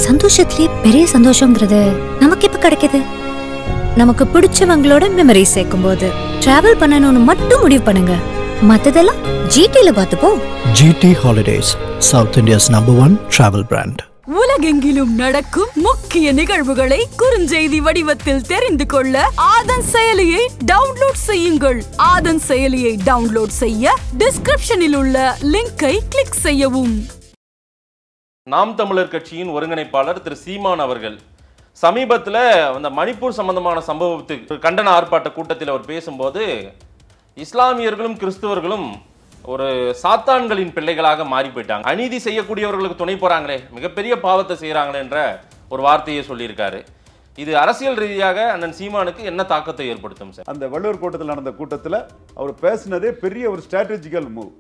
சந்தோஷத்திலேயே பெரிய சந்தோஷங்கிறது நமக்கு எப்ப கிடைக்குது நமக்கு பிடிச்சவங்களோட மெமரி சேர்க்கும் போது டிராவல் பண்ணணும்னு மட்டும் முடிவு பண்ணுங்க மத்ததெல்லாம் ஜிடில பார்த்துப்போம் GT Holidays, South India's number one travel brand. உலகெங்கிலும் நடக்கும் முக்கிய நிகழ்வுகளை குறுஞ்செய்தி வடிவத்தில் தெரிந்து கொள்ள ஆதன் செயலியை டவுன்லோட் செய்யுங்கள் ஆதன் செயலியை டவுன்லோட் செய்ய டிஸ்கிரிப்ஷனில் உள்ள லிங்கை கிளிக் செய்யவும் நாம் தமிழர் கட்சியின் ஒருங்கிணைப்பாளர் திரு சீமான் அவர்கள் சமீபத்தில் அந்த மணிப்பூர் சம்பந்தமான சம்பவத்துக்கு கண்டன ஆர்ப்பாட்ட கூட்டத்தில் அவர் பேசும்போது இஸ்லாமியர்களும் கிறிஸ்துவர்களும் ஒரு சாத்தான்களின் பிள்ளைகளாக மாறி போயிட்டாங்க அநீதி செய்யக்கூடியவர்களுக்கு துணை போறாங்களே மிகப்பெரிய பாவத்தை செய்கிறாங்களே என்ற ஒரு வார்த்தையை சொல்லியிருக்காரு இது அரசியல் ரீதியாக அண்ணன் சீமானுக்கு என்ன தாக்கத்தை ஏற்படுத்தும் சார் அந்த வள்ளுவர் கூட்டத்தில் நடந்த கூட்டத்தில் அவர் பேசினதே பெரிய ஒரு ஸ்ட்ராட்டஜிக்கல் மூவ்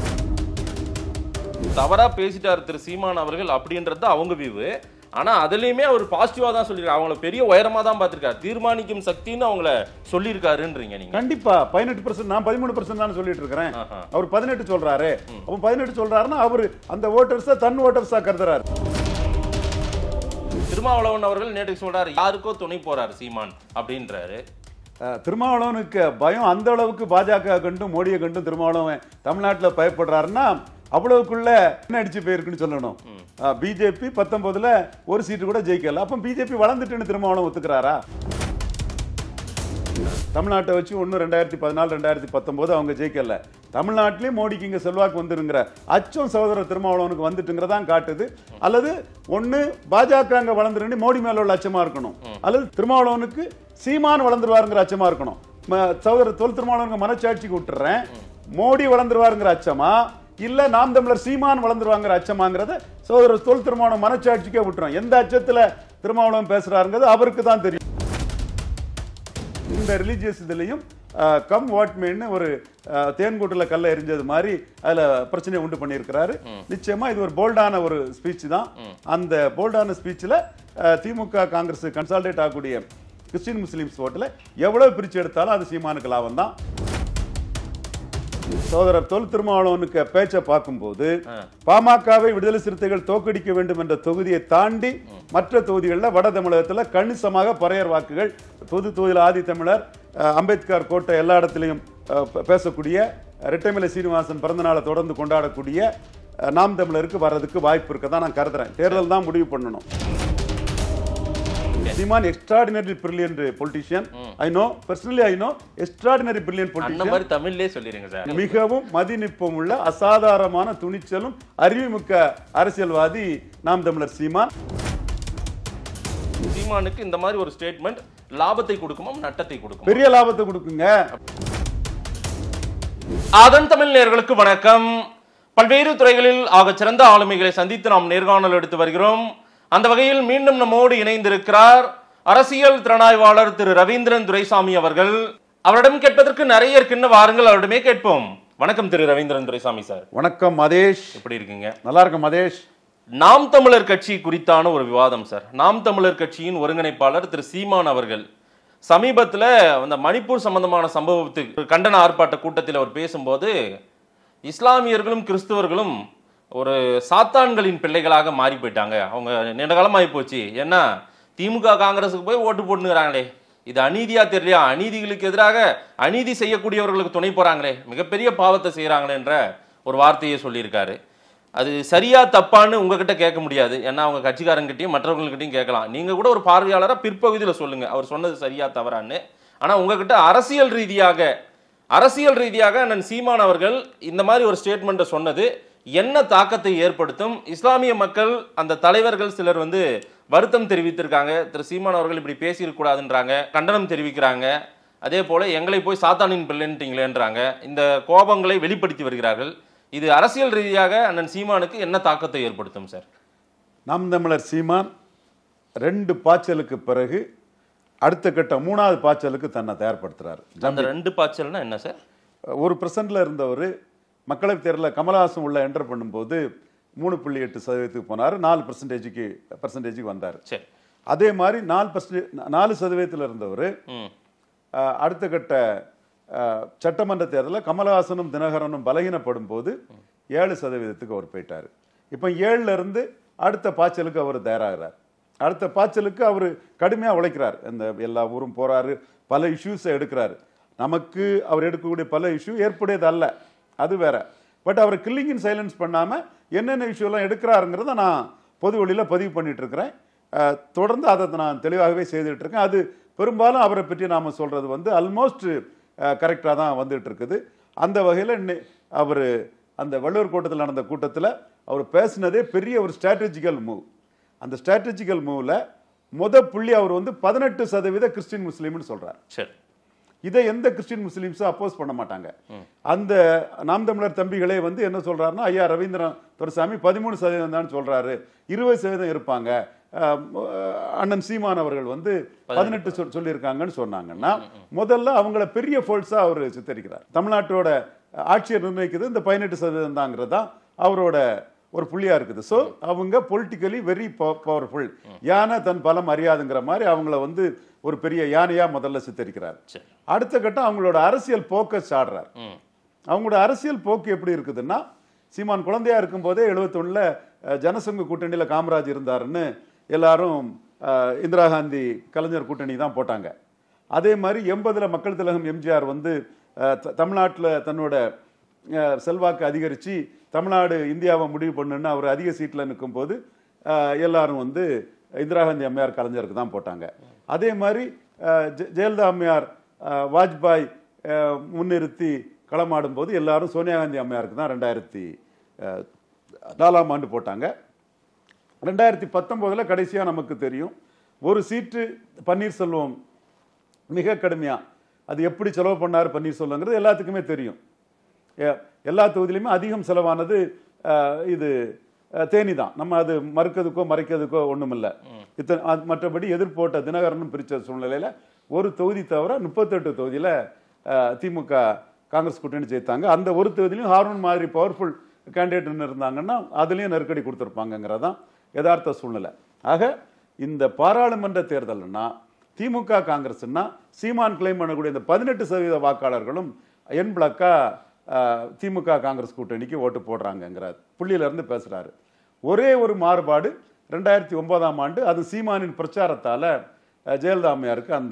தவறா பேசிட்டார் திரு சீமான் அவர்கள் அப்படின்றது தான் அவங்க வியூவு ஆனா அதுலயுமே அவர் பாசிட்டிவா தான் சொல்லியிருக்காரு அவங்கள பெரிய உயரமா தான் பார்த்திருக்காரு தீர்மானிக்கும் சக்தின்னு அவங்கள சொல்லியிருக்காருன்றீங்க நீங்க கண்டிப்பா பதினெட்டு பர்சன்ட் நான் பதிமூணு பர்சன்ட் தான் சொல்லிட்டு இருக்கிறேன் ஆஹா. அவர் பதினெட்டு சொல்றாரு அப்ப பதினெட்டு சொல்றாருன்னா அவர் அந்த ஓட்டர்ஸை தன் ஓட்டர்ஸா கருதுறாரு திருமாவளவன் அவர்கள் நேற்று சொல்றாரு யாருக்கோ துணை போறாரு சீமான் அப்படின்றாரு அஹ், திருமாவளவனுக்கு பயம் அந்த அளவுக்கு பாஜக கண்டும் மோடியை கண்டும் திருமாவளவன் தமிழ்நாட்டில் பயப்படுறாருன்னா அவ்வளவுக்குள்ள என்ன அடிச்சு போயிருக்குன்னு சொல்லணும் பிஜேபி பத்தொன்பதுல ஒரு சீட்டு கூட ஜெயிக்கல அப்ப பிஜேபி வளர்ந்துட்டுன்னு திருமாவளவன் ஒத்துக்கிறாரா தமிழ்நாட்டை வச்சு ஒன்று ரெண்டாயிரத்தி பதினாலு ரெண்டாயிரத்தி பத்தொம்போது அவங்க ஜெயிக்கல தமிழ்நாட்டிலே மோடிக்கு இங்கே செல்வாக்கு வந்துருங்கிற அச்சம் சகோதரர் திருமாவளவனுக்கு வந்துட்டுங்கிறதான் காட்டுது அல்லது ஒன்று பாஜக அங்கே வளர்ந்துருன்னு மோடி மேல உள்ள அச்சமா இருக்கணும் அல்லது திருமாவளவனுக்கு சீமான் வளர்ந்துருவாருங்கிற அச்சமா இருக்கணும் ம- சகோதரர் தொல் திருமாவளவனுக்கு மனச்சாட்சிக்கு விட்டுறேன் மோடி வளர்ந்துருவாருங்கிற அச்சமா இல்ல நாம் தமிழர் சீமான் வளர்ந்துருவாங்கிற அச்சமாங்கிறத சகோதரர் தொல் திருமாவளவன் மனச்சாட்சிக்கே விட்டுறோம் எந்த அச்சத்துல திருமாவளவன் பேசுறாருங்கிறது அவருக்கு தான் தெரியும் இந்த ரிலீஜியஸ் இதுலையும் கம் வாட்மேன்னு ஒரு அஹ், தேன்கூட்டுல கல்ல எரிஞ்சது மாதிரி அதுல பிரச்சனையை உண்டு பண்ணியிருக்கிறாரு நிச்சயமா இது ஒரு போல்டான ஒரு ஸ்பீச் தான் அந்த போல்டான ஸ்பீச்ல திமுக காங்கிரஸ் கன்சால்டேட் ஆகக்கூடிய கிறிஸ்டின் முஸ்லிம்ஸ் ஓட்டுல எவ்வளவு பிரிச்சு எடுத்தாலும் அது சீமானுக்கு லாபம் தான் சகோதரர் தொல் திருமாவளவனுக்கு பேச்சை பார்க்கும்போது பாமகவை விடுதலை சிறுத்தைகள் தோக்கடிக்க வேண்டும் என்ற தொகுதியை தாண்டி மற்ற தொகுதிகளில் வட தமிழகத்துல கணிசமாக பறையர் வாக்குகள் பொது தொகுதியில் ஆதி தமிழர் அஹ், அம்பேத்கர் கோட்டை எல்லா இடத்துலையும் அஹ், பே- பேசக்கூடிய ரெட்டைமலை சீனிவாசன் பிறந்தநாளை தொடர்ந்து கொண்டாடக்கூடிய அஹ், நாம் தமிழருக்கு வர்றதுக்கு வாய்ப்பு இருக்கதான் நான் கருதுறேன் தேர்தல் தான் முடிவு பண்ணணும் Seeman extraordinary brilliant politician I know personally I know extraordinary brilliant அந்த பொலிட்டிஷியன் மாதிரி தமிழ்லயே சொல்லிருங்க சார் மிகவும் மதிநுட்பம் உள்ள அசாதாரணமான துணிச்சலும் அறிவுமிக்க அரசியல்வாதி நாம் தமிழர் சீமான் சீமானுக்கு இந்த மாதிரி ஒரு ஸ்டேட்மெண்ட் லாபத்தை கொடுக்குமா நட்டத்தை கொடுக்குமா பெரிய லாபத்தை கொடுக்குங்க அதன் தமிழ் நேர்களுக்கு வணக்கம் பல்வேறு துறைகளில் ஆகச் சிறந்த ஆளுமைகளை சந்தித்து நாம் நேர்காணல் எடுத்து வருகிறோம் அந்த வகையில் மீண்டும் நம்மோடு இணைந்திருக்கிறார் அரசியல் திறனாய்வாளர் திரு ரவீந்திரன் துரைசாமி அவர்கள் அவரிடம் கேட்பதற்கு நிறைய இருக்குன்னு வாருங்கள் அவரிடமே கேட்போம் வணக்கம் திரு ரவீந்திரன் துரைசாமி சார் வணக்கம் மதேஷ் எப்படி இருக்கீங்க நல்லா இருக்கும் மதேஷ் நாம் தமிழர் கட்சி குறித்தான ஒரு விவாதம் சார் நாம் தமிழர் கட்சியின் ஒருங்கிணைப்பாளர் திரு சீமான் அவர்கள் சமீபத்தில் அந்த மணிப்பூர் சம்பந்தமான சம்பவத்துக்கு கண்டன ஆர்ப்பாட்ட கூட்டத்தில் அவர் பேசும்போது இஸ்லாமியர்களும் கிறிஸ்துவர்களும் ஒரு சாத்தான்களின் பிள்ளைகளாக மாறி போயிட்டாங்க அவங்க நீண்ட காலமாகி போச்சு ஏன்னா திமுக காங்கிரஸுக்கு போய் ஓட்டு போட்டுங்கிறாங்களே இது அநீதியா தெரியலையா அநீதிகளுக்கு எதிராக அநீதி செய்யக்கூடியவர்களுக்கு துணை போறாங்களே மிகப்பெரிய பாவத்தை செய்கிறாங்களேன்ற ஒரு வார்த்தையை சொல்லியிருக்காரு அது சரியா தப்பான்னு உங்ககிட்ட கேட்க முடியாது ஏன்னா அவங்க கட்சிக்காரங்கிட்டையும் மற்றவங்ககிட்டையும் கேட்கலாம் நீங்க கூட ஒரு பார்வையாளராக பிற்பகுதியில் சொல்லுங்க அவர் சொன்னது சரியா தவறான்னு ஆனா உங்ககிட்ட அரசியல் ரீதியாக அரசியல் ரீதியாக அண்ணன் சீமான் அவர்கள் இந்த மாதிரி ஒரு ஸ்டேட்மெண்ட்டை சொன்னது என்ன தாக்கத்தை ஏற்படுத்தும் இஸ்லாமிய மக்கள் அந்த தலைவர்கள் சிலர் வந்து வருத்தம் தெரிவித்திருக்காங்க திரு சீமான் அவர்கள் இப்படி பேசியிருக்கூடாதுன்றாங்க கண்டனம் தெரிவிக்கிறாங்க அதே போல எங்களை போய் சாத்தானின் பிள்ளைன்ட்டீங்களேன்றாங்க இந்த கோபங்களை வெளிப்படுத்தி வருகிறார்கள் இது அரசியல் ரீதியாக அண்ணன் சீமானுக்கு என்ன தாக்கத்தை ஏற்படுத்தும் சார் நாம் தமிழர் சீமான் ரெண்டு பாய்ச்சலுக்கு பிறகு அடுத்த கட்ட மூணாவது பாய்ச்சலுக்கு தன்னை தயார்படுத்துறாரு அந்த ரெண்டு பாய்ச்சல்னா என்ன சார் ஒரு பிரசன்ட்ல இருந்தவர் மக்களவைத் தேர்தலில் கமலஹாசன் உள்ள என்டர் பண்ணும்போது மூணு புள்ளி எட்டு சதவீதத்துக்கு போனார் நாலு பர்சன்டேஜுக்கு பர்சன்டேஜுக்கு வந்தார் சரி அதே மாதிரி நாலு பர்சன்டேஜ் நாலு சதவீதத்தில் இருந்தவர் ம் அஹ், அடுத்த கட்ட அஹ், சட்டமன்ற தேர்தலில் கமலஹாசனும் தினகரனும் பலகீனப்படும் போது ஏழு சதவீதத்துக்கு அவர் போயிட்டார் இப்போ ஏழுல இருந்து அடுத்த பாய்ச்சலுக்கு அவர் தயாராகிறார் அடுத்த பாய்ச்சலுக்கு அவர் கடுமையா உழைக்கிறார் இந்த எல்லா ஊரும் போறாரு பல இஷ்யூஸை எடுக்கிறாரு நமக்கு அவர் எடுக்கக்கூடிய பல இஷ்யூ ஏற்புடையது அல்ல அது வேற பட் அவர் கில்லிங் இன் சைலன்ஸ் பண்ணாம என்னென்ன இஷ்யூலாம் எடுக்கிறாருங்கிறத நான் பொது வழியில பதிவு பண்ணிட்டு இருக்கிறேன் அஹ், தொடர்ந்து அதை நான் தெளிவாகவே செய்துட்டு இருக்கேன் அது பெரும்பாலும் அவரை பற்றி நாம சொல்றது வந்து ஆல்மோஸ்ட் கரெக்டாக தான் வந்துட்டு இருக்குது அந்த வகையில் அவர் அந்த வள்ளுவர் கூட்டத்தில் நடந்த கூட்டத்தில் அவர் பேசினதே பெரிய ஒரு ஸ்ட்ராட்டஜிக்கல் மூவ் அந்த ஸ்ட்ராட்டஜிக்கல் மூவ்ல முத புள்ளி அவர் வந்து பதினெட்டு சதவீத கிறிஸ்டின் முஸ்லீம்னு சொல்றார் சரி இதை எந்த கிறிஸ்டின் முஸ்லீம்ஸும் அப்போஸ் பண்ண மாட்டாங்க அந்த நாம் தமிழர் தம்பிகளே வந்து என்ன சொல்றாருன்னா ஐயா ரவீந்திரன் துரைசாமி பதிமூணு சதவீதம் தான் சொல்றாரு இருபது சதவீதம் இருப்பாங்க அஹ், அண்ணன் சீமான் அவர்கள் வந்து பதினெட்டு சொல் சொல்லியிருக்காங்கன்னு சொன்னாங்கன்னா முதல்ல அவங்கள பெரிய ஃபோல்ஸா அவர் சித்தரிக்கிறார் தமிழ்நாட்டோட ஆட்சியை நிர்ணயிக்குது இந்த பதினெட்டு சதவீதம் தாங்கிறது தான் அவரோட ஒரு புள்ளியா இருக்குது ஸோ அவங்க பொலிட்டிக்கலி வெரி பவர்ஃபுல் யானை தன் பலம் அறியாதுங்கிற மாதிரி அவங்கள வந்து ஒரு பெரிய யானையா முதல்ல சித்தரிக்கிறார் சரி அடுத்த கட்டம் அவங்களோட அரசியல் போக்கை சாடுறார் ம் அவங்களோட அரசியல் போக்கு எப்படி இருக்குதுன்னா சீமான் குழந்தையா இருக்கும்போதே எழுபத்தொன்னுல ஜனசங்க கூட்டணியில காமராஜ் இருந்தாருன்னு எல்லாரும் அஹ், இந்திரா காந்தி கலைஞர் கூட்டணி தான் போட்டாங்க அதே மாதிரி எண்பதுல மக்கள் திலகம் எம்ஜிஆர் வந்து தமிழ்நாட்டில் தன்னோட அஹ், செல்வாக்கு அதிகரித்து தமிழ்நாடு இந்தியாவை முடிவு பண்ணுன்னு அவர் அதிக சீட்டில் நிற்கும்போது அஹ், எல்லாரும் வந்து இந்திரா காந்தி அம்மையார் கலைஞருக்கு தான் போட்டாங்க அதே மாதிரி அஹ், ஜெ- ஜெயலலிதா அம்மையார் அஹ், வாஜ்பாய் அஹ், முன்னிறுத்தி களமாடும் போது எல்லாரும் சோனியா காந்தி அம்மையாருக்கு தான் ரெண்டாயிரத்தி அஹ், நாலாம் ஆண்டு போட்டாங்க ரெண்டாயிரத்தி பத்தொம்போதுல கடைசியா நமக்கு தெரியும் ஒரு சீட்டு பன்னீர்செல்வம் மிக கடுமையா அது எப்படி செலவு பண்ணாரு பன்னீர்செல்வங்கிறது எல்லாத்துக்குமே தெரியும் எ- எல்லா தொகுதியிலுமே அதிகம் செலவானது அஹ், இது அஹ், தேனி தான் நம்ம அது மறுக்கிறதுக்கோ மறைக்கிறதுக்கோ ஒண்ணுமில்ல இத்தனை அது மற்றபடி எதிர்போட்ட தினகரனும் பிரிச்ச சூழ்நிலையில ஒரு தொகுதி தவிர முப்பத்தெட்டு தொகுதியில அஹ், திமுக காங்கிரஸ் கூட்டணி ஜெயித்தாங்க அந்த ஒரு தொகுதியிலும் ஹார்மன் மாதிரி பவர்ஃபுல் கேண்டிடேட் இருந்தாங்கன்னா அதுலயும் நெருக்கடி கொடுத்துருப்பாங்கங்கிறதான் யதார்த்த சூழ்நிலை ஆக இந்த பாராளுமன்ற தேர்தல்னா திமுக காங்கிரஸ்னா சீமான் கிளைம் பண்ணக்கூடிய இந்த பதினெட்டு சதவீத வாக்காளர்களும் என் பிளாக்கா திமுக காங்கிரஸ் கூட்டணிக்கு ஓட்டு போடுறாங்கங்கிற புள்ளியில இருந்து பேசுறாரு ஒரே ஒரு மாறுபாடு ரெண்டாயிரத்தி ஒன்பதாம் ஆண்டு அது சீமானின் பிரச்சாரத்தால அஹ், ஜெயலலிதா அம்மையாருக்கு அந்த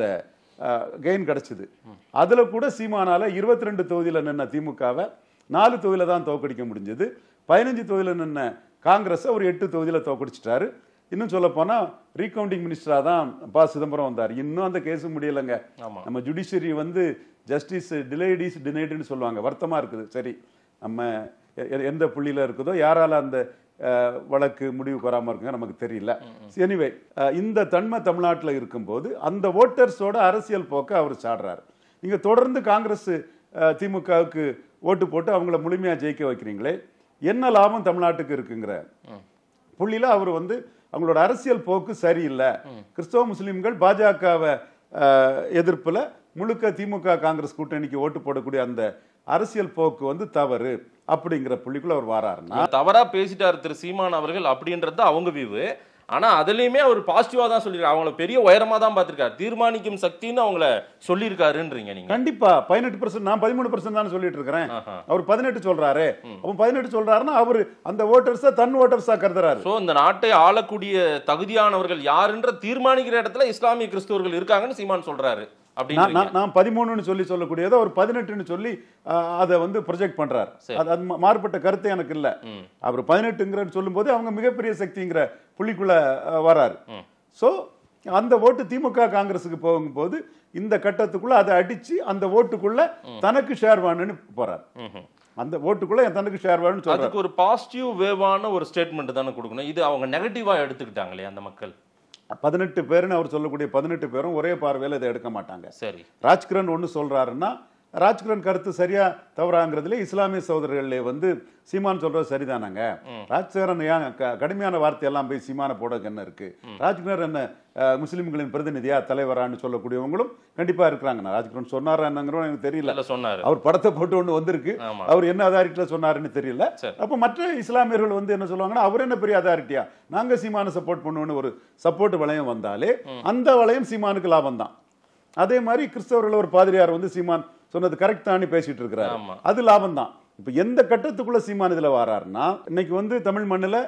கெயின் கிடைச்சது அதுல கூட சீமானால இருபத்தி ரெண்டு தொகுதியில நின்ன திமுகவை நாலு தொகுதியில தான் தோக்கடிக்க முடிஞ்சது பதினஞ்சு தொகுதியில நின்ன காங்கிரஸை ஒரு எட்டு தொகுதியில தோக்கடிச்சிட்டாரு இன்னும் சொல்ல போனா ரீகவுண்டிங் மினிஸ்டரா தான் ப சிதம்பரம் வந்தார் இன்னும் அந்த கேஸ் முடியலைங்க ஆமா. நம்ம ஜுடிஷியரி வந்து ஜஸ்டிஸ் டிலேடிஸ் டினைடுன்னு சொல்லுவாங்க வருத்தமா இருக்குது சரி நம்ம எ- எ- எந்த புள்ளியில இருக்குதோ யாரால அந்த அஹ், வழக்கு முடிவுக்கு வராம இருக்குங்க நமக்கு தெரியல எனிவே இந்த தன்மை தமிழ்நாட்டுல இருக்கும்போது அந்த ஓட்டர்ஸோட அரசியல் போக்க அவர் சாடுறாரு நீங்க தொடர்ந்து காங்கிரஸ் அஹ், திமுகவுக்கு ஓட்டு போட்டு அவங்கள முழுமையா ஜெயிக்க வைக்கிறீங்களே என்ன லாபம் தமிழ்நாட்டுக்கு இருக்குங்கிற புள்ளியில அவர் வந்து அவங்களோட அரசியல் போக்கு சரியில்லை கிறிஸ்தவ முஸ்லிம்கள் பாஜகவை எதிர்ப்புல முழுக்க திமுக காங்கிரஸ் கூட்டணிக்கு ஓட்டு போடக்கூடிய அந்த அரசியல் போக்கு வந்து தவறு அப்படிங்கிற புள்ளிக்குள்ள அவர் வாராருன்னா தவறா பேசிட்டாரு திரு சீமான் அவர்கள் அப்படின்றது தான் அவங்க வியூ ஆனா அதுலயுமே அவர் பாசிட்டிவா தான் சொல்லியிருக்காரு அவங்கள பெரிய உயரமா தான் பார்த்திருக்காரு தீர்மானிக்கும் சக்தின்னு அவங்கள சொல்லியிருக்காருன்றீங்க நீங்க கண்டிப்பா பதினெட்டு பர்சன்ட் நான் பதிமூணு பர்சன்ட் தான் சொல்லிட்டு இருக்கிறேன் ஆஹா. அவர் பதினெட்டு சொல்றாரு அவன் பதினெட்டு சொல்றாருன்னா அவர் அந்த ஓட்டர்ஸை தன் ஓட்டர்ஸா கருதுறாரு சோ இந்த நாட்டை ஆளக்கூடிய தகுதியானவர்கள் யாருன்ற தீர்மானிக்கிற இடத்துல இஸ்லாமிய கிறிஸ்தவர்கள் இருக்காங்கன்னு சீமான் சொல்றாரு நான் அப்படின்னு நான் நான் பதிமூணுன்னு சொல்லி சொல்லக்கூடியதை ஒரு பதினெட்டுன்னு சொல்லி அஹ், அதை வந்து ப்ரொஜெக்ட் பண்றார் சரி. அது அது மா- மாறுபட்ட கருத்து எனக்கு இல்ல ம். அவர் பதினெட்டுங்கிற சொல்லும்போது அவங்க மிகப்பெரிய சக்திங்கிற புள்ளிக்குள்ள அஹ், வராரு சோ அந்த ஓட்டு திமுக காங்கிரஸுக்கு போகும்போது இந்த கட்டத்துக்குள்ள அதை அடிச்சு அந்த ஓட்டுக்குள்ள தனக்கு ஷேர் வாணுன்னு போறார் ம்ஹும். அந்த ஓட்டுக்குள்ள என் தனக்கு ஷேர் வாணுன்னு சொல்றாரு அதுக்கு ஒரு பாசிட்டிவ் வேவான ஒரு ஸ்டேட்மெண்ட் தானே கொடுக்கணும் இது அவங்க நெகட்டிவா எடுத்துக்கிட்டாங்களே அந்த மக்கள் பதினெட்டு பேருன்னு அவர் சொல்லக்கூடிய பதினெட்டு பேரும் ஒரே பார்வையில இதை எடுக்க மாட்டாங்க சரி ராஜ்கிரண் ஒன்று சொல்றாருன்னா ராஜ்கிரண் கருத்து சரியா தவறாங்கிறதுல இஸ்லாமிய சகோதரர்களே வந்து சீமான் சொல்றது சரிதானாங்க ராஜ்கிரண் ஏன் க- கடுமையான வார்த்தையெல்லாம் போய் சீமான போட என்ன இருக்கு ராஜ்கிரண் என்ன அஹ், முஸ்லிம்களின் பிரதிநிதியா தலைவரான்னு சொல்லக்கூடியவங்களும் கண்டிப்பா இருக்கிறாங்க ராஜ்கிரண் சொன்னாரா என்னங்கிறோம் எனக்கு தெரியல இல்ல சொன்னாரு அவர் படத்தை போட்டு ஒன்று வந்திருக்கு ஆமா. அவர் என்ன அதாரிட்டியில் சொன்னாருன்னு தெரியல சரி. அப்போ மற்ற இஸ்லாமியர்கள் வந்து என்ன சொல்லுவாங்கன்னா அவர் என்ன பெரிய அதாரிட்டியா நாங்க சீமான சப்போர்ட் பண்ணுவோம்னு ஒரு சப்போர்ட் வளையம் வந்தாலே அந்த வளையம் சீமானுக்கு லாபம் தான் அதே மாதிரி கிறிஸ்தவர்கள் ஒரு பாதிரியார் வந்து சீமான் சொன்னது கரெக்ட் தானி பேசிட்டு இருக்கிறாரு ஆமா. அது லாபம் தான் இப்போ எந்த கட்டத்துக்குள்ள சீமான் இதுல வராருன்னா இன்னைக்கு வந்து தமிழ் மண்ணுல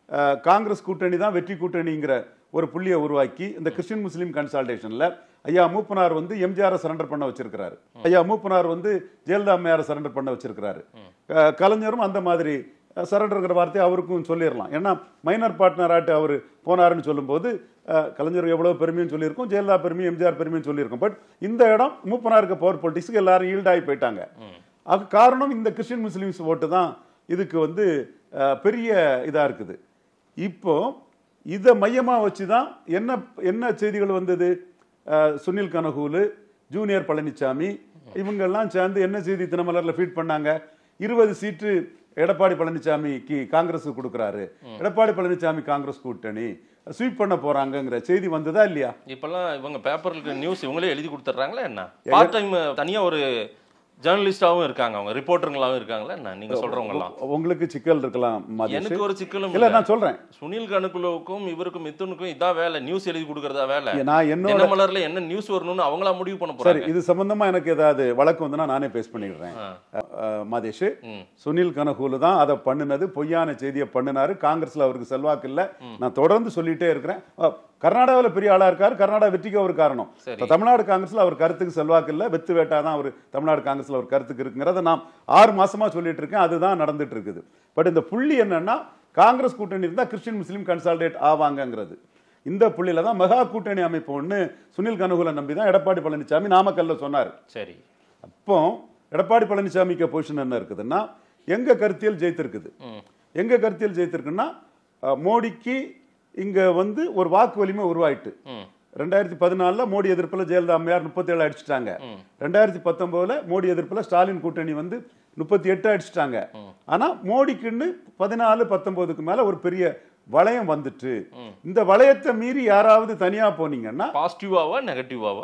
அஹ், காங்கிரஸ் கூட்டணி தான் வெற்றி கூட்டணிங்கிற ஒரு புள்ளியை உருவாக்கி இந்த கிறிஸ்டின் முஸ்லீம் கன்சால்டேஷன்ல ஐயா மூப்பனார் வந்து எம்ஜிஆரை சரண்டர் பண்ண வச்சிருக்கிறாரு ஐயா மூப்பனார் வந்து ஜெயலலிதா அம்மையாரை சரண்டர் பண்ண வச்சிருக்கிறாரு அஹ், கலைஞரும் அந்த மாதிரி சரண்டர்ங்கிற வார்த்தையை அவருக்கும் சொல்லிடலாம் ஏன்னா மைனர் பார்ட்னர் ஆட்டு அவர் போனாருன்னு சொல்லும்போது அஹ், கலைஞர் எவ்வளவு பெருமையும் சொல்லியிருக்கோம் ஜெயலலிதா பெருமையும் எம்ஜிஆர் பெருமையும் சொல்லியிருக்கோம் பட் இந்த இடம் மூப்பனாருக்கு பவர் பொலிட்டிக்ஸ்க்கு எல்லாரும் ஈல்டாகி போயிட்டாங்க அது காரணம் இந்த கிறிஸ்டின் முஸ்லீம்ஸ் ஓட்டு தான் இதுக்கு வந்து அஹ், பெரிய இதா இருக்குது இப்போ இதை மையமா வச்சு தான் என்ன என்ன செய்திகள் வந்தது அஹ், சுனில் கனகூலு ஜூனியர் பழனிசாமி இவங்கெல்லாம் சேர்ந்து என்ன செய்தி தினமலர்ல ஃபீட் பண்ணாங்க இருபது சீட்டு எடப்பாடி பழனிசாமிக்கு காங்கிரஸ் கொடுக்குறாரு எடப்பாடி பழனிசாமி காங்கிரஸ் கூட்டணி ஸ்வீப் பண்ண போறாங்கங்கிற செய்தி வந்ததா இல்லையா இப்பெல்லாம் இவங்க பேப்பருக்கு நியூஸ் இவங்களே எழுதி கொடுத்துட்றாங்களா என்ன பார்ட் டைம் தனியா ஒரு ஜேர்னலிஸ்டாவும் இருக்காங்க அவங்க ரிப்போர்ட்டருங்களாவும் இருக்காங்களா என்ன நீங்க சொல்றவங்க எல்லாம் உங்களுக்கு சிக்கல் இருக்கலாம் மகேஷ். எனக்கு ஒரு சிக்கலும் இல்ல இல்ல. நான் சொல்றேன் சுனில் கணக்குலவுக்கும் இவருக்கும் மித்துனுக்கும் இதான் வேலை நியூஸ் எழுதி கொடுக்கறதா வேலை நான் என்னோட தினமலர்ல என்ன நியூஸ் வரணும்னு அவங்களா முடிவு பண்ண சரி போறாங்க இது சம்பந்தமா எனக்கு ஏதாவது வழக்கு வந்துன்னா நானே பேஸ் பண்ணிடுறேன் ஆ. அஹ், மாதேஷ் ம். சுனில் கனகூலு தான் அதை பண்ணுனது பொய்யான செய்தியை பண்ணினாரு காங்கிரஸ்ல அவருக்கு செல்வாக்கு இல்ல நான் தொடர்ந்து சொல்லிட்டே இருக்கிறேன் அஹ், கர்நாடகாவில் பெரிய ஆளா இருக்காரு கர்நாடகா வெற்றிக்கு அவர் காரணம் சரி. இப்ப தமிழ்நாடு காங்கிரஸ்ல அவர் கருத்துக்கு செல்வாக்கு இல்ல வெத்து வேட்டா தான் அவர் தமிழ்நாடு காங்கிரஸ்ல ஒரு கருத்துக்கு இருக்குங்கிறத நான் ஆறு மாசமா சொல்லிட்டு இருக்கேன் அதுதான் நடந்துட்டு இருக்குது பட் இந்த புள்ளி என்னன்னா காங்கிரஸ் கூட்டணி இருந்தா கிறிஸ்டின் முஸ்லீம் கன்சால்டேட் ஆவாங்கங்கிறது இந்த புள்ளியில தான் மெகா கூட்டணி அமைப்பு ஒண்ணு சுனில் கனகுல நம்பி தான் எடப்பாடி பழனிசாமி நாமக்கல்ல சொன்னார் சரி அப்போ எடப்பாடி பழனிசாமிக்கு பொசிஷன் என்ன இருக்குதுன்னா எங்க கருத்தியல் ஜெயித்திருக்குது எங்க கருத்தியல் ஜெயித்திருக்குன்னா அஹ், மோடிக்கு இங்க வந்து ஒரு வாக்கு வலிமை உருவாயிட்டு ம் ரெண்டாயிரத்தி பதினாலுல மோடி எதிர்ப்புல ஜெயலலிதா அம்மையார் முப்பத்தி ஏழு அடிச்சிட்டாங்க ரெண்டாயிரத்தி பத்தொன்பதுல மோடி எதிர்ப்புல ஸ்டாலின் கூட்டணி வந்து முப்பத்தி எட்டு அடிச்சிட்டாங்க ஆனா மோடிக்குன்னு பதினாலு பத்தொன்பதுக்கு மேல ஒரு பெரிய வளையம் வந்துட்டு இந்த வளையத்தை மீறி யாராவது தனியா போனீங்கன்னா பாசிட்டிவாவா நெகட்டிவாவா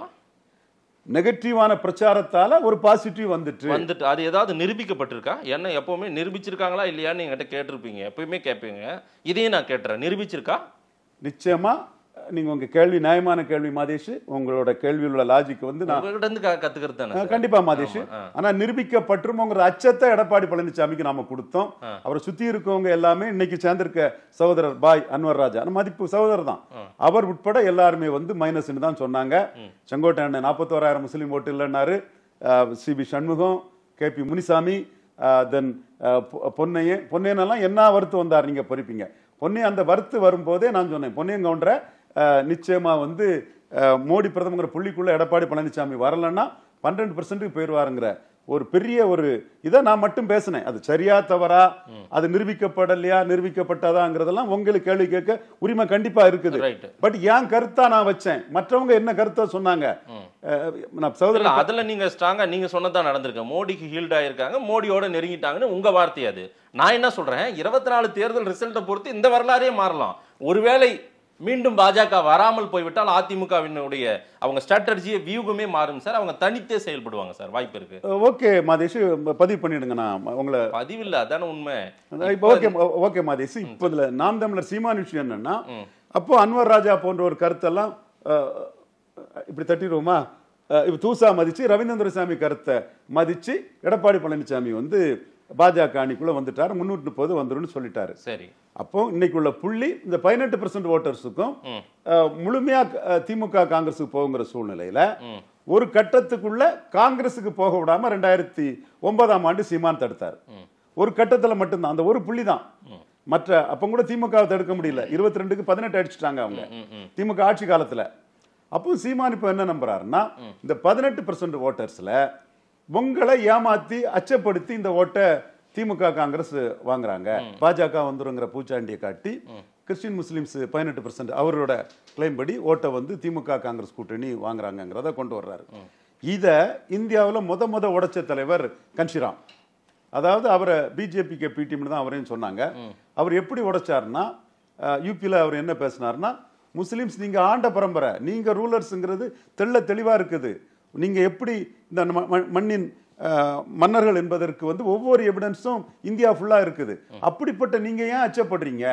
நெகட்டிவான பிரச்சாரத்தால ஒரு பாசிட்டிவ் வந்துட்டு வந்துட்டு அது ஏதாவது நிரூபிக்கப்பட்டிருக்கா என்ன எப்பவுமே நிரூபிச்சிருக்காங்களா இல்லையான்னு என்கிட்ட கேட்டிருப்பீங்க எப்பயுமே கேட்பீங்க இதையும் நான் கேட்டுறேன் நிரூபிச்சிருக்கா நிச்சயமா நீங்க உங்க கேள்வி நியாயமான கேள்வி மாதேஷ் உங்களோட கேள்வியில் உள்ள லாஜிக் வந்து நான் உங்ககிட்ட இருந்து க- கத்துக்கிறது தானே அஹ், சார்? கண்டிப்பா மாதேஷ் ஆமா, ஆ. ஆனா நிரூபிக்கப்பட்டுருமோங்கிற அச்சத்தை எடப்பாடி பழனிசாமிக்கு நாம கொடுத்தோம் அவரை சுத்தி இருக்கவங்க எல்லாமே இன்னைக்கு சேர்ந்திருக்க சகோதரர் பாய் அன்வர் ராஜா நம்ம மதிப்பு சகோதரர் தான் அவர் உட்பட எல்லாருமே வந்து மைனஸ்னு தான் சொன்னாங்க செங்கோட்டையன் நாற்பத்தோராயிரம் முஸ்லீம் ஓட்டு இல்லைன்னாரு C P Shanmugam K P Munusamy then Ponnaiyan பொன்னையனெல்லாம் என்ன வறுத்து வந்தார் நீங்க பொறிப்பீங்க பொன்னையன் அந்த வறுத்து வரும்போதே நான் சொன்னேன் பொன்னையன் கவுண்டரை அஹ், நிச்சயமா வந்து அஹ், மோடி பிரதமர் புள்ளிக்குள்ள எடப்பாடி பழனிசாமி வரலன்னா பன்னெண்டு பர்சன்ட்டுக்கு போயிடுவாருங்கிற ஒரு பெரிய ஒரு இதை நான் மட்டும் பேசினேன் அது சரியா தவறா அது நிரூபிக்கப்படலையா நிரூபிக்கப்பட்டதாங்கிறதெல்லாம் உங்களுக்கு கேள்வி கேட்க உரிமை கண்டிப்பா இருக்குது Right. பட் என் கருத்தா நான் வச்சேன் மற்றவங்க என்ன கருத்தா சொன்னாங்க அஹ், நான் இல்ல சகோதரர் அதுல நீங்க ஸ்ட்ராங்கா நீங்க சொன்னதான் நடந்திருக்கு மோடிக்கு ஹீல்ட் ஆயிருக்காங்க மோடியோட நெருங்கிட்டாங்கன்னு உங்க வார்த்தை அது நான் என்ன சொல்றேன் இருபத்தி நாலு தேர்தல் ரிசல்ட்டை பொறுத்து இந்த வரலாறே மாறலாம் ஒருவேளை மீண்டும் பாஜக வராமல் போய்விட்டால் அதிமுகவினுடைய அவங்க ஸ்ட்ராட்டஜியை வியூகமே மாறும் சார் அவங்க தனித்தே செயல்படுவாங்க சார் வாய்ப்பு இருக்கு ஓகே மாதேஷ் பதிவு பண்ணிடுங்க நான் உங்களை பதிவில்ல அதான உண்மை இப்போ ஓகே ஓகே மாதேஷ் இப்போ இதுல நாம் தமிழர் சீமான் விஷயம் என்னன்னா அப்போ அன்வர் ராஜா போன்ற ஒரு கருத்தெல்லாம் அஹ், இப்படி தட்டிடுவோமா அஹ், இப்ப தூசா மதிச்சு ரவீந்திர சாமி கருத்தை மதிச்சு எடப்பாடி பழனிசாமி வந்து பாஜக அணிக்குள்ள வந்துட்டார் முன்னூற்றி முப்பது வந்துரும்னு சொல்லிட்டாரு சரி அப்போ இன்னைக்கு உள்ள புள்ளி இந்த பதினெட்டு பர்சன்ட் ஓட்டர்ஸுக்கும் அஹ், முழுமையா அஹ், திமுக காங்கிரஸுக்கு போகுங்கிற சூழ்நிலையில ஒரு கட்டத்துக்குள்ள காங்கிரஸுக்கு போக விடாம ரெண்டாயிரத்தி ஒன்பதாம் ஆண்டு சீமான் தடுத்தார் ஒரு கட்டத்துல மட்டும்தான் அந்த ஒரு புள்ளி தான் மற்ற அப்ப கூட திமுக தடுக்க முடியல இருபத்தி ரெண்டுக்கு பதினெட்டு அடிச்சிட்டாங்க அவங்க திமுக ஆட்சி காலத்துல அப்போ சீமான் இப்ப என்ன நம்புறாருன்னா இந்த பதினெட்டு பர்சன்ட் ஓட்டர்ஸ்ல உங்களை ஏமாத்தி அச்சப்படுத்தி இந்த ஓட்டை திமுக காங்கிரஸ் வாங்குறாங்க பாஜக வந்துருங்கிற பூச்சாண்டியை காட்டி கிறிஸ்டின் முஸ்லிம்ஸ் பதினெட்டு பர்சன்ட் அவரோட கிளைம் படி ஓட்டை வந்து திமுக காங்கிரஸ் கூட்டணி வாங்குறாங்கங்கிறத கொண்டு வர்றாரு இத இந்தியாவுல முத முத உடைச்ச தலைவர் கன்ஷிராம் அதாவது அவரை பிஜேபிக்கு பிடிஎம்னு தான் அவரையும் சொன்னாங்க அவர் எப்படி உடைச்சாருன்னா யூபியில் அவர் என்ன பேசினார்னா முஸ்லிம்ஸ் நீங்க ஆண்ட பரம்பரை நீங்க ரூலர்ஸ்ங்கிறது தெள்ள தெளிவா இருக்குது நீங்க எப்படி இந்த ம- ம- மண்ணின் அஹ், மன்னர்கள் என்பதற்கு வந்து ஒவ்வொரு எவிடன்ஸும் இந்தியா ஃபுல்லா இருக்குது அப்படிப்பட்ட நீங்க ஏன் அச்சப்படுறீங்க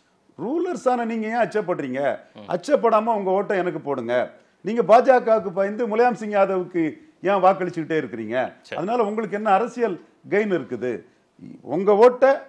ரூலர்ஸான நீங்க ஏன் அச்சப்படுறீங்க அச்சப்படாம உங்க ஓட்டை எனக்கு போடுங்க நீங்க பாஜகவுக்கு பயந்து முலாயம் சிங் யாதவுக்கு ஏன் வாக்களிச்சுக்கிட்டே இருக்கிறீங்க அதனால உங்களுக்கு என்ன அரசியல் கெயின் இருக்குது உங்க ஓட்டை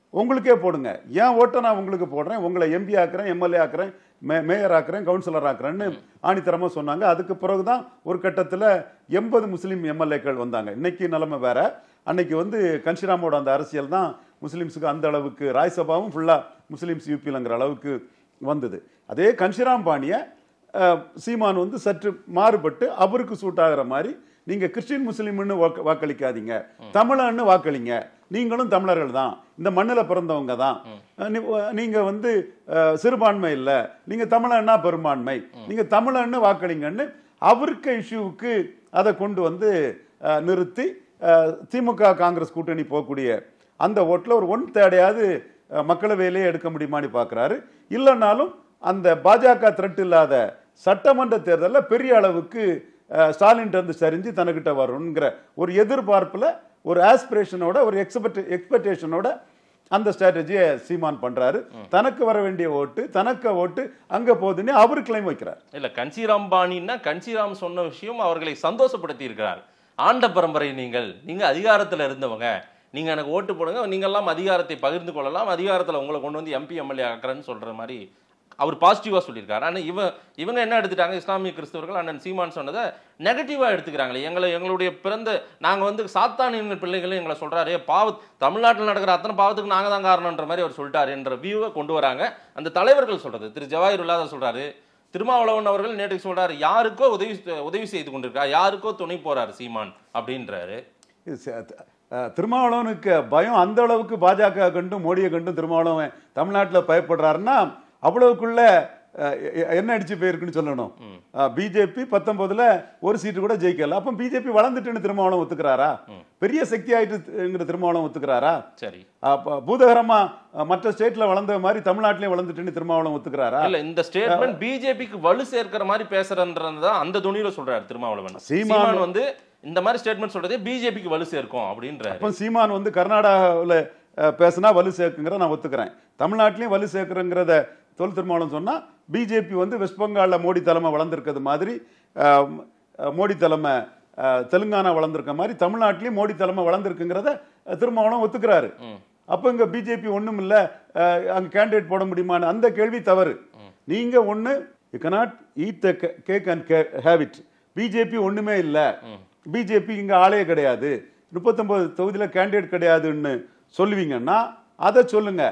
உங்களுக்கே போடுங்க ஏன் ஓட்டை நான் உங்களுக்கு போடுறேன் உங்களை எம்பி ஆக்குறேன் எம்எல்ஏ ஆக்குறேன் மே மேயர் ஆக்குறேன் கவுன்சிலர் ஆக்குறேன்னு ஆணித்தரமா சொன்னாங்க அதுக்கு பிறகுதான் ஒரு கட்டத்துல எண்பது முஸ்லீம் எம்எல்ஏக்கள் வந்தாங்க இன்னைக்கு நிலைமை வேற அன்னைக்கு வந்து கன்ஷிராமோட அந்த அரசியல் தான் முஸ்லீம்ஸுக்கு அந்த அளவுக்கு ராஜ்சபாவும் ஃபுல்லா முஸ்லீம்ஸ் யூபிலங்கிற அளவுக்கு வந்தது அதே கன்ஷிராம் பாணிய அஹ், சீமான் வந்து சற்று மாறுபட்டு அவருக்கு சூட் ஆகிற மாதிரி நீங்க கிறிஸ்டின் முஸ்லீம்னு வாக்கு- வாக்களிக்காதீங்க தமிழன்னு வாக்களிங்க நீங்களும் தமிழர்கள் தான் இந்த மண்ணில் பிறந்தவங்க தான் அஹ் நீ- நீங்க வந்து அஹ், சிறுபான்மை இல்ல நீங்க தமிழன்னா பெரும்பான்மை நீங்க தமிழன்னு வாக்களிங்கன்னு அவருக்கு இஷ்யூவுக்கு அதை கொண்டு வந்து அஹ், நிறுத்தி அஹ், திமுக காங்கிரஸ் கூட்டணி போகக்கூடிய அந்த ஓட்டில் ஒரு ஒன் தேடையாவது அஹ், மக்களவையிலே எடுக்க முடியுமான்னு பார்க்குறாரு இல்லைன்னாலும் அந்த பாஜக த்ரெட் இல்லாத சட்டமன்ற தேர்தலில் பெரிய அளவுக்கு அஹ், ஸ்டாலின் இருந்து சரிஞ்சு தனக்கிட்ட வரும்ங்கிற ஒரு எதிர்பார்ப்புல ஒரு ஆஸ்பிரேஷனோட ஒரு எக்ஸ்பெக்ட் எக்ஸ்பெக்டேஷனோட அந்த ஸ்ட்ராட்டஜியை சீமான் பண்றாரு தனக்கு வர வேண்டிய ஓட்டு தனக்கு ஓட்டு அங்க போகுதுன்னு அவர் கிளைம் வைக்கிறார் இல்ல கன்சிராம் பாணின்னா கன்சிராம் சொன்ன விஷயம் அவர்களை சந்தோஷப்படுத்தி இருக்கிறார் ஆண்ட பரம்பரை நீங்கள் நீங்க அதிகாரத்துல இருந்தவங்க நீங்க எனக்கு ஓட்டு போடுங்க நீங்க எல்லாம் அதிகாரத்தை பகிர்ந்து கொள்ளலாம் அதிகாரத்துல உங்களை கொண்டு வந்து எம்பி எம்எல்ஏ ஆக்குறேன்னு சொல்ற மாதிரி அவர் பாசிட்டிவா சொல்லியிருக்காரு ஆனா இவ இவங்க என்ன எடுத்துட்டாங்க இஸ்லாமிய கிறிஸ்தவர்கள் அண்ணன் சீமான் சொன்னதை நெகட்டிவா எடுத்துக்கிறாங்களே எங்களை எங்களுடைய பிறந்த நாங்க வந்து சாத்தானின் பிள்ளைகளும் எங்களை சொல்றாரு பாவ தமிழ்நாட்டில் நடக்கிற அத்தனை பாவத்துக்கு நாங்க தான் காரணம்ன்ற மாதிரி அவர் சொல்லிட்டாரு என்ற வியூவை கொண்டு வராங்க அந்த தலைவர்கள் சொல்றது திரு ஜவாஹிருல்லா அதை சொல்றாரு திருமாவளவன் அவர்கள் நேற்றுக்கு சொல்றாரு யாருக்கோ உதவி உதவி செய்து கொண்டிருக்கா யாருக்கோ துணை போறாரு சீமான் அப்படின்றாரு இது ச- அஹ், திருமாவளவனுக்கு பயம் அந்த அளவுக்கு பாஜக கண்டும் மோடியை கண்டும் திருமாவளவன் தமிழ்நாட்டில் பயப்படுறாருன்னா அவ்வளவுக்குள்ள அஹ், எ- என்ன அடிச்சு போயிருக்குன்னு சொல்லணும் பிஜேபி பத்தொன்பதுல ஒரு சீட்டு கூட ஜெயிக்கல அப்ப பிஜேபி வளர்ந்துட்டுன்னு திருமாவளவன் ஒத்துக்கிறாரா பெரிய சக்தி ஆயிட்டுங்கிற திருமாவளவன் ஒத்துக்கிறாரா சரி அப்ப பூதகரமா அஹ், மற்ற ஸ்டேட்ல வளர்ந்த மாதிரி தமிழ்நாட்டிலையும் வளர்ந்துட்டுன்னு திருமாவளவன் ஒத்துக்கிறாரா இல்ல இந்த ஸ்டேட்மெண்ட் பிஜேபிக்கு வலு சேர்க்கிற மாதிரி பேசுறன்றதான் அந்த துணியில சொல்றாரு திருமாவளவன் சீமான் சீமான் வந்து இந்த மாதிரி ஸ்டேட்மெண்ட் சொல்றதே பிஜேபிக்கு வலு சேர்க்கும் அப்படின்றாரு அப்ப சீமான் வந்து கர்நாடகாவில் பேசினா வலு சேர்க்குங்கிற நான் ஒத்துக்கிறேன் தமிழ்நாட்டிலையும் வலு சேர்க்குறங்கிறத தொல் திருமாவளம் சொன்னா பிஜேபி வந்து வெஸ்ட் பெங்கால்ல மோடி தலைமை வளர்ந்துருக்கிறது மாதிரி அஹ், அஹ், மோடி தலைமை அஹ், தெலுங்கானா வளர்ந்துருக்க மாதிரி தமிழ்நாட்டிலையும் மோடி தலைமை வளர்ந்துருக்குங்கிறத அஹ், திருமாவளம் ஒத்துக்கிறாரு அப்ப இங்க பிஜேபி ஒண்ணும் இல்ல அஹ், அங்க கேண்டிடேட் போட முடியுமான்னு அந்த கேள்வி தவறு நீங்க ஒண்ணு you cannot eat the cake and have it BJP ஒண்ணுமே இல்ல பிஜேபி இங்க ஆளே கிடையாது முப்பத்தொன்பது தொகுதியில கேண்டிடேட் கிடையாதுன்னு சொல்லுவீங்கன்னா அதை சொல்லுங்க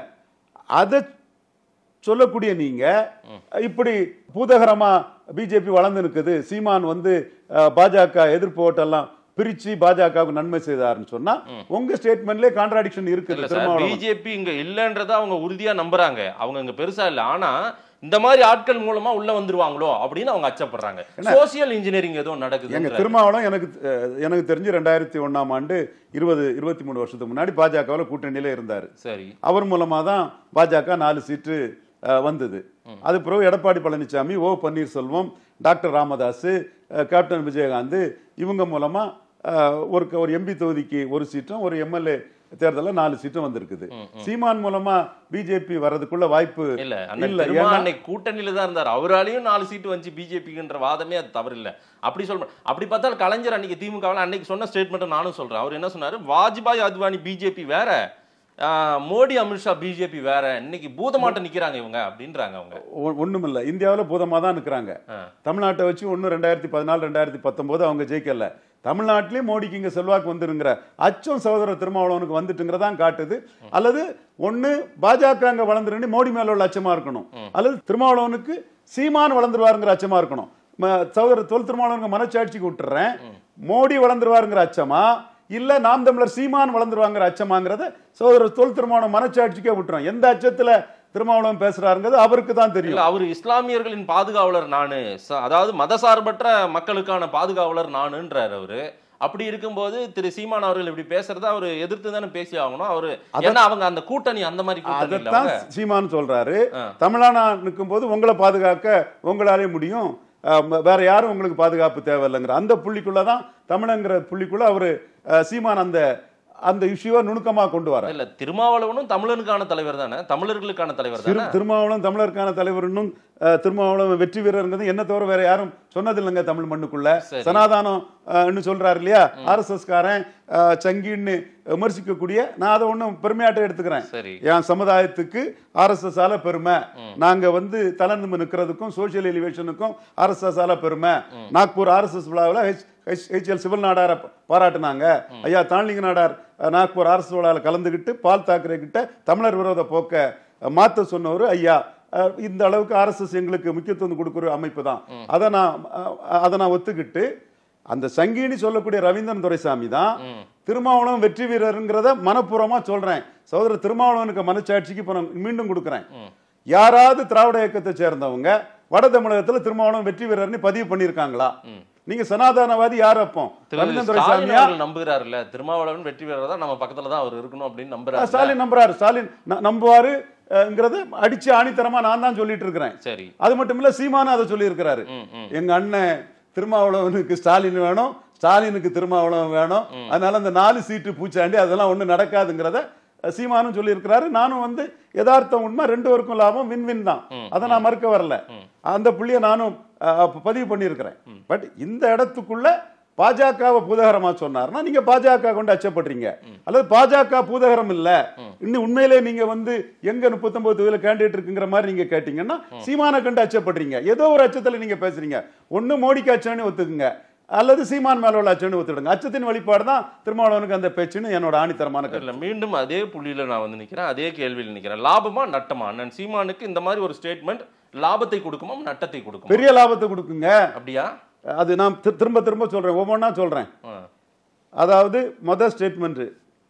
அதை சொல்லக்கூடிய நீங்க இப்படி பூதகரமா பிஜேபி வளர்ந்து நிற்குது சீமான் வந்து அஹ், பாஜக எதிர்ப்பு ஓட்டெல்லாம் பிரிச்சு பாஜகவுக்கு நன்மை செய்தாருன்னு சொன்னா உங்க ஸ்டேட்மெண்ட்லயே கான்ட்ராடிக்ஷன் இல்ல இருக்குது சார் திருமாவளவன் பிஜேபி இங்க இல்லன்றத அவங்க உறுதியா நம்புறாங்க அவங்க இங்க பெருசா இல்ல ஆனா இந்த மாதிரி ஆட்கள் மூலமா உள்ள வந்துருவாங்களோ அப்படின்னு அவங்க அச்சப்படுறாங்க சோசியல் இன்ஜினியரிங் ஏதோ எங்க நடக்குது திருமாவளம் எனக்கு அஹ், எனக்கு தெரிஞ்சு ரெண்டாயிரத்தி ஒண்ணாம் ஆண்டு இருபது இருபத்தி மூணு வருஷத்துக்கு முன்னாடி பாஜகவில் கூட்டணியில இருந்தாரு சரி அவர் மூலமா தான் பாஜக நாலு சீட்டு அஹ், வந்தது அது பிறகு எடப்பாடி பழனிசாமி ஓ பன்னீர்செல்வம் டாக்டர் ராமதாஸ் அஹ், கேப்டன் விஜயகாந்த் இவங்க மூலமா அஹ், ஒரு ஒரு எம்பி தொகுதிக்கு ஒரு சீட்டும் ஒரு எம்எல்ஏ தேர்தலில் நாலு சீட்டும் வந்திருக்குது சீமான் மூலமா பிஜேபி வர்றதுக்குள்ள வாய்ப்பு இல்ல அண்ணன் இல்ல திருமா ஏன்னா அன்னைக்கு கூட்டணியில தான் இருந்தார் அவராலையும் நாலு சீட்டு வந்து பிஜேபிக்குன்ற வாதமே அது தவறு இல்ல அப்படி சொல்றேன் அப்படி பார்த்தால் கலைஞர் அன்னைக்கு திமுகவில் அன்னைக்கு சொன்ன ஸ்டேட்மெண்ட் நானும் சொல்றேன் அவர் என்ன சொன்னாரு வாஜ்பாய் அத்வானி பிஜேபி வேற ஆஹ், மோடி அமித்ஷா பிஜேபி வேற இன்னைக்கு பூதமாட்ட நிக்கிறாங்க இவங்க அப்படின்றாங்க அவங்க ஒன்றும் இல்லை இந்தியாவில் பூதமாக தான் இருக்கிறாங்க ஆ. தமிழ்நாட்டை வச்சு ஒன்று ரெண்டாயிரத்தி பதினாலு ரெண்டாயிரத்தி பத்தொம்போது அவங்க ஜெயிக்கல தமிழ்நாட்டிலேயும் மோடிக்கு இங்கே செல்வாக்கு வந்துருங்கிற அச்சம் சகோதரர் திருமாவளவனுக்கு வந்துட்டுங்கிறதான் காட்டுது அல்லது ஒன்று பாஜக அங்கே வளர்ந்துருன்னு மோடி மேல உள்ள அச்சமா இருக்கணும் அல்லது திருமாவளவனுக்கு சீமான் வளர்ந்துருவாருங்கிற அச்சமா இருக்கணும் ம- சகோதரர் தொல் திருமாவளவனுக்கு மனச்சாட்சிக்கு விட்டுறேன் மோடி வளர்ந்துருவாருங்கிற அச்சமா இல்ல நாம் தமிழர் சீமான் வளர்ந்துருவாங்கிற அச்சமாங்கிறத சகோதரர் தொல் திருமாவளவன் மனச்சாட்சிக்கே விட்டுறோம் எந்த அச்சத்துல திருமாவளவன் பேசுறாருங்கிறது அவருக்கு தான் தெரியும் இல்ல அவர் இஸ்லாமியர்களின் பாதுகாவலர் நானு ச- அதாவது மதசார்பற்ற மக்களுக்கான பாதுகாவலர் நானுன்றார் அவரு அப்படி இருக்கும்போது திரு சீமான் அவர்கள் இப்படி பேசுறத அவர் எதிர்த்து தானே பேசி ஆகணும் அவரு ஏன்னா அவங்க அந்த கூட்டணி அந்த மாதிரி கூட்டணி இல்ல அதைத்தான் அவங்க. சீமான் சொல்றாரு ஆ. தமிழானா நிற்கும் போது உங்களை பாதுகாக்க உங்களாலே முடியும் அஹ், ம- வேற யாரும் உங்களுக்கு பாதுகாப்பு தேவையில்லைங்கிற அந்த புள்ளிக்குள்ள தான் தமிழங்கிற புள்ளிக்குள்ள அவரு அஹ், சீமான் அந்த அந்த இஷ்யூவை நுணுக்கமா கொண்டு வர இல்ல திருமாவளவனும் தமிழனுக்கான தலைவர் தானே தமிழர்களுக்கான தலைவர் திரு தானே திருமாவளவன் தமிழருக்கான தலைவர் இன்னும் அஹ், திருமாவளவன் வெற்றி வீரருங்கிறது என்ன தவிர வேற யாரும் சொன்னதில்லைங்க தமிழ் மண்ணுக்குள்ள சரி. சனாதானம் அஹ், ன்னு சொல்றாரு இல்லையா ஆர்எஸ்எஸ் காரன் அஹ், சங்கின்னு விமர்சிக்கக்கூடிய நான் அதை ஒன்றும் பெருமையாட்ட எடுத்துக்கிறேன் சரி என் சமுதாயத்துக்கு ஆர்எஸ்எஸ் ஆல பெருமை நாங்க வந்து தளர்ந்து நிற்கிறதுக்கும் சோசியல் எலிவேஷனுக்கும் ஆர்எஸ்எஸ் ஆல பெருமை நாக்பூர் ஆர்எஸ்எஸ் விழாவில் ஹெச் ஹெச் எல் சிவல் நாடார பாராட்டுனாங்க ஐயா தாழ்லிங்க நாடார் அஹ், நாக்பூர் ஆர்எஸ் விழாவில் கலந்துக்கிட்டு பால் தாக்கரே கிட்ட தமிழர் விரோத போக்க அஹ், மாத்த சொன்னவர் ஐயா அஹ், இந்த அளவுக்கு ஆர்எஸ்எஸ் எங்களுக்கு முக்கியத்துவம் கொடுக்குற அமைப்பு தான் அதை நான் அஹ், அதை நான் ஒத்துக்கிட்டு அந்த சங்கீனி சொல்லக்கூடிய ரவீந்திரன் துரைசாமி தான் திருமாவளவன் வெற்றி வீரருங்கிறத மனப்பூர்வமா சொல்றேன் சகோதரர் திருமாவளவனுக்கு மனச்சாட்சிக்கு இப்ப நான் மீண்டும் கொடுக்குறேன் யாராவது திராவிட இயக்கத்தை சேர்ந்தவங்க வட தமிழகத்துல திருமாவளவன் வெற்றி வீரர்னு பதிவு பண்ணியிருக்காங்களா நீங்க சனாதனவாதி யார் அப்போ திரு ரவீந்திரன் ஸ்டாலின் துரைசாமியா அவர்கள் நம்புகிறாருல்ல திருமாவளவன் வெற்றி பெறதா நம்ம பக்கத்துல தான் அவர் இருக்கணும் அப்படின்னு நம்புறாரு ஸ்டாலின் நம்புறாரு ஸ்டாலின் ந- நம்புவாரு அஹ்ங்கிறத அடிச்சு ஆணித்தரமா நான் தான் சொல்லிட்டு இருக்கிறேன் சரி அது மட்டும் இல்ல சீமானும் அதை சொல்லி இருக்கிறாரு ம், ம். எங்க அண்ணன் திருமாவளவனுக்கு ஸ்டாலின் வேணும் ஸ்டாலினுக்கு திருமாவளவன் வேணும் அதனால அந்த நாலு சீட்டு பூச்சாண்டி அதெல்லாம் ஒண்ணு நடக்காதுங்கிறத அஹ், சீமானும் சொல்லி இருக்கிறாரு நானும் வந்து யதார்த்தம் உண்மை ரெண்டு பேருக்கும் லாபம் வின் வின் தான் அதை நான் மறுக்க வரல அந்த புள்ளிய நானும் அஹ், அப்ப பதிவு பண்ணியிருக்கிறேன் பட் இந்த இடத்துக்குள்ள பாஜகவை பூதகரமா சொன்னார்னா நீங்க பாஜக கொண்டு அச்சப்படுறீங்க அல்லது பாஜக பூதகரம் இல்ல இன்னும் உண்மையிலே நீங்க வந்து எங்க முப்பத்தொன்பது தொகுதியில கேண்டிடேட் இருக்குங்கிற மாதிரி நீங்க கேட்டீங்கன்னா சீமானை கண்டு அச்சப்படுறீங்க ஏதோ ஒரு அச்சத்துல நீங்க பேசுறீங்க ஒண்ணு மோடிக்கு அச்சம்னு ஒத்துக்குங்க அல்லது சீமான் மேல உள்ள அச்சம்னு ஒத்துடுங்க அச்சத்தின் வெளிப்பாடு தான் திருமாவளவனுக்கு அந்த பேச்சுன்னு என்னோட ஆணித்தரமான கருத்து இல்ல மீண்டும் அதே புள்ளியில நான் வந்து நிக்கிறேன் அதே கேள்வியில் நிக்கிறேன் லாபமா நட்டமா அண்ணன் சீமானுக்கு இந்த மாதிரி ஒரு ஸ்டேட்மெண்ட் லாபத்தை கொடுக்குமா நட்டத்தை கொடுக்குமா பெரிய லாபத்தை கொடுக்குங்க அப்படியா அது நான் தி- திரும்ப திரும்ப சொல்றேன் ஒவ்வொன்றா சொல்றேன் ஆ. அதாவது மொதல் ஸ்டேட்மெண்ட்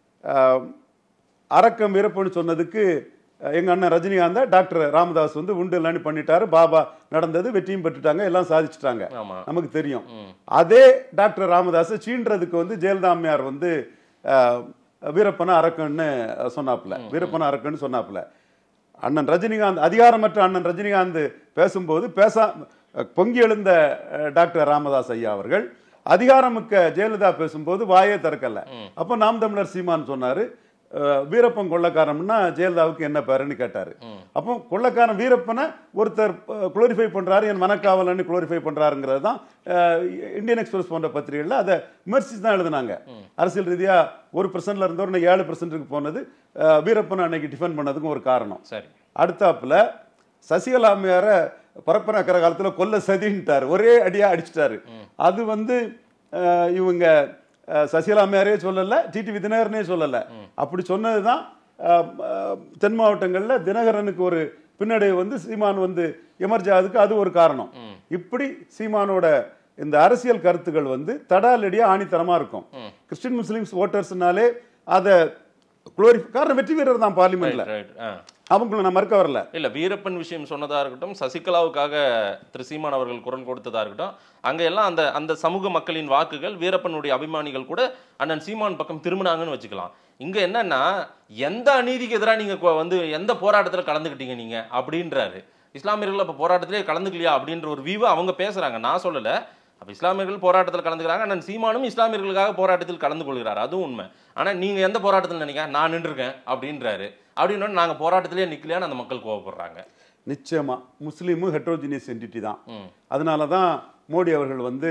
அரக்கம் வீரப்பன்னு சொன்னதுக்கு அஹ், எங்க அண்ணன் ரஜினிகாந்த டாக்டர் ராமதாஸ் வந்து உண்டு இல்லைன்னு பண்ணிட்டாரு பாபா நடந்தது வெற்றியும் பெற்றுட்டாங்க எல்லாம் சாதிச்சுட்டாங்க ஆமா நமக்கு தெரியும் அதே டாக்டர் ராமதாஸ் சீன்றதுக்கு வந்து ஜெயலலிதா அம்மையார் வந்து அஹ், வீரப்பன அரக்கன்னு சொன்னாப்புல வீரப்பன அரக்கன்னு சொன்னாப்புல அண்ணன் ரஜினிகாந்த் அதிகாரமற்ற அண்ணன் ரஜினிகாந்த் பேசும்போது பேசா பொங்கி எழுந்த அஹ், டாக்டர் ராமதாஸ் ஐயா அவர்கள் அதிகாரமிக்க ஜெயலலிதா பேசும்போது வாயே திறக்கல அப்போ நாம் தமிழர் சீமான் சொன்னாரு அஹ், வீரப்பன் கொள்ளக்காரம்னா ஜெயலலிதாவுக்கு என்ன பேருன்னு கேட்டாரு அப்போ கொள்ளக்காரன் வீரப்பனை ஒருத்தர் குளோரிஃபை பண்றாரு என் மனக்காவலன்னு குளோரிஃபை பண்றாருங்கிறது தான் அஹ், இந்தியன் எக்ஸ்பிரஸ் போன்ற பத்திரிகைகள்ல அதை விமர்சித்து தான் எழுதினாங்க அரசியல் ரீதியா ஒரு பர்சன்ட்ல இருந்தவர் இன்னும் ஏழு பர்சன்ட்டுக்கு போனது அஹ், வீரப்பனை அன்னைக்கு டிஃபெண்ட் பண்ணதுக்கும் ஒரு காரணம் சரி அடுத்தாப்புல சசிகலா அம்மையார பரப்பன அக்கற காலத்துல கொல்ல சதின்ட்டார் ஒரே அடியா அடிச்சிட்டாரு அது வந்து அஹ், இவங்க அஹ், சசிகலா அம்மையாரே சொல்லல டிடிவி தினகரனே சொல்லல அப்படி சொன்னதுதான் அஹ், அஹ், தென் மாவட்டங்கள்ல தினகரனுக்கு ஒரு பின்னடைவு வந்து சீமான் வந்து எமர்ஜ் ஆகுதுக்கு அது ஒரு காரணம் இப்படி சீமானோட இந்த அரசியல் கருத்துக்கள் வந்து தடாலடியா ஆணித்தரமா இருக்கும் கிறிஸ்டின் முஸ்லிம்ஸ் ஓட்டர்ஸ்னாலே அதை குளோரி காரணம் வெற்றி வீரர் தான் பார்லிமெண்ட்ல ரைட் ஆ அவங்கள நான் மறுக்க வரல இல்ல வீரப்பன் விஷயம் சொன்னதா இருக்கட்டும் சசிகலாவுக்காக திரு சீமான் அவர்கள் குரல் கொடுத்ததா இருக்கட்டும் அங்க எல்லாம் அந்த அந்த சமூக மக்களின் வாக்குகள் வீரப்பனுடைய அபிமானிகள் கூட அண்ணன் சீமான் பக்கம் திரும்பினாங்கன்னு வச்சுக்கலாம் இங்க என்னன்னா எந்த அநீதிக்கு எதிராக நீங்க கொ- வந்து எந்த போராட்டத்துல கலந்துக்கிட்டீங்க நீங்க அப்படின்றாரு இஸ்லாமியர்கள் அப்ப போராட்டத்திலே கலந்துக்கலையா அப்படின்ற ஒரு வியூவை அவங்க பேசுறாங்க நான் சொல்லல அப்ப இஸ்லாமியர்கள் போராட்டத்தில் கலந்துக்கிறாங்க அண்ணன் சீமானும் இஸ்லாமியர்களுக்காக போராட்டத்தில் கலந்து கொள்கிறார் அதுவும் உண்மை ஆனா நீங்க எந்த போராட்டத்தில் நினைக்க நான் நின்றுருக்கேன் அப்படின்றாரு அப்படின்னா நாங்க போராட்டத்திலே நிக்கலையான்னு அந்த மக்கள் கோவப்படுறாங்க நிச்சயமா முஸ்லீமும் ஹெட்ரோஜினியஸ் என்டிட்டி தான் ம். அதனால தான் மோடி அவர்கள் வந்து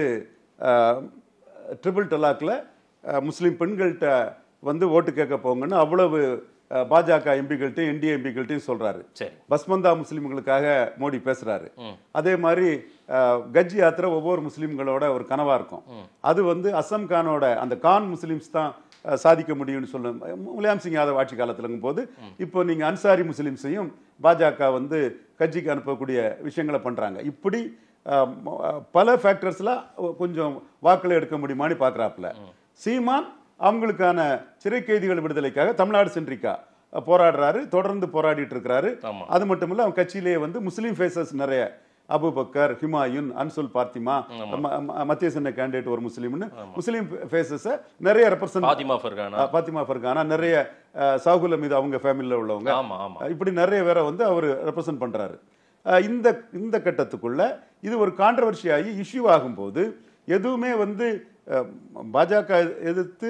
ட்ரிபிள் டலாக்ல முஸ்லீம் பெண்கள்கிட்ட வந்து ஓட்டு கேட்க போங்கன்னு அவ்வளவு அஹ், பாஜக எம்பிகள்ட்டையும் என்டிஏ எம்பிகள்ட்டையும் சொல்றாரு சரி பஸ்மந்தா முஸ்லீம்களுக்காக மோடி பேசுறாரு அதே மாதிரி அஹ், கஜ் யாத்திரை ஒவ்வொரு முஸ்லீம்களோட ஒரு கனவா இருக்கும் அது வந்து அஸ்ஸம் கானோட அந்த கான் முஸ்லீம்ஸ் தான் அஹ், சாதிக்க முடியும்னு சொல்ல முலாயம் சிங் யாதவ் ஆட்சி காலத்துலங்கும் போது இப்போ நீங்க அன்சாரி முஸ்லீம்ஸையும் பாஜக வந்து கட்சிக்கு அனுப்பக்கூடிய விஷயங்களை பண்றாங்க இப்படி அஹ், ம- அஹ், பல ஃபேக்டர்ஸ்ல கொஞ்சம் வாக்களை எடுக்க முடியுமான்னு பார்க்கறாப்புல சீமான் அவங்களுக்கான சிறை கைதிகள் விடுதலைக்காக தமிழ்நாடு சென்றிக்கா போராடுறாரு தொடர்ந்து போராடிட்டு இருக்கிறாரு ஆமா. அது மட்டும் இல்ல அவன் கட்சியிலேயே வந்து முஸ்லீம் ஃபேஸஸ் நிறைய அபுபக்கர் ஹிமாயுன் அன்சுல் பார்த்திமா ம- ம- மத்திய சென்னை கேண்டிடேட் ஒரு முஸ்லீம்னு முஸ்லீம் ஃபேஸஸ நிறைய ரெப்ரசன்ட் பாத்திமா ஃபர்கானா பாத்திமா ஃபர்கானா நிறைய அஹ், சாகுல மீது அவங்க ஃபேமிலியில் உள்ளவங்க ஆமா ஆமா இப்படி நிறைய பேரை வந்து அவர் ரெப்ரசன்ட் பண்றாரு அஹ் இந்த இந்த கட்டத்துக்குள்ள இது ஒரு கான்ட்ரவர்சி ஆகி இஷ்யூ ஆகும்போது எதுவுமே வந்து அஹ், பாஜக எதிர்த்து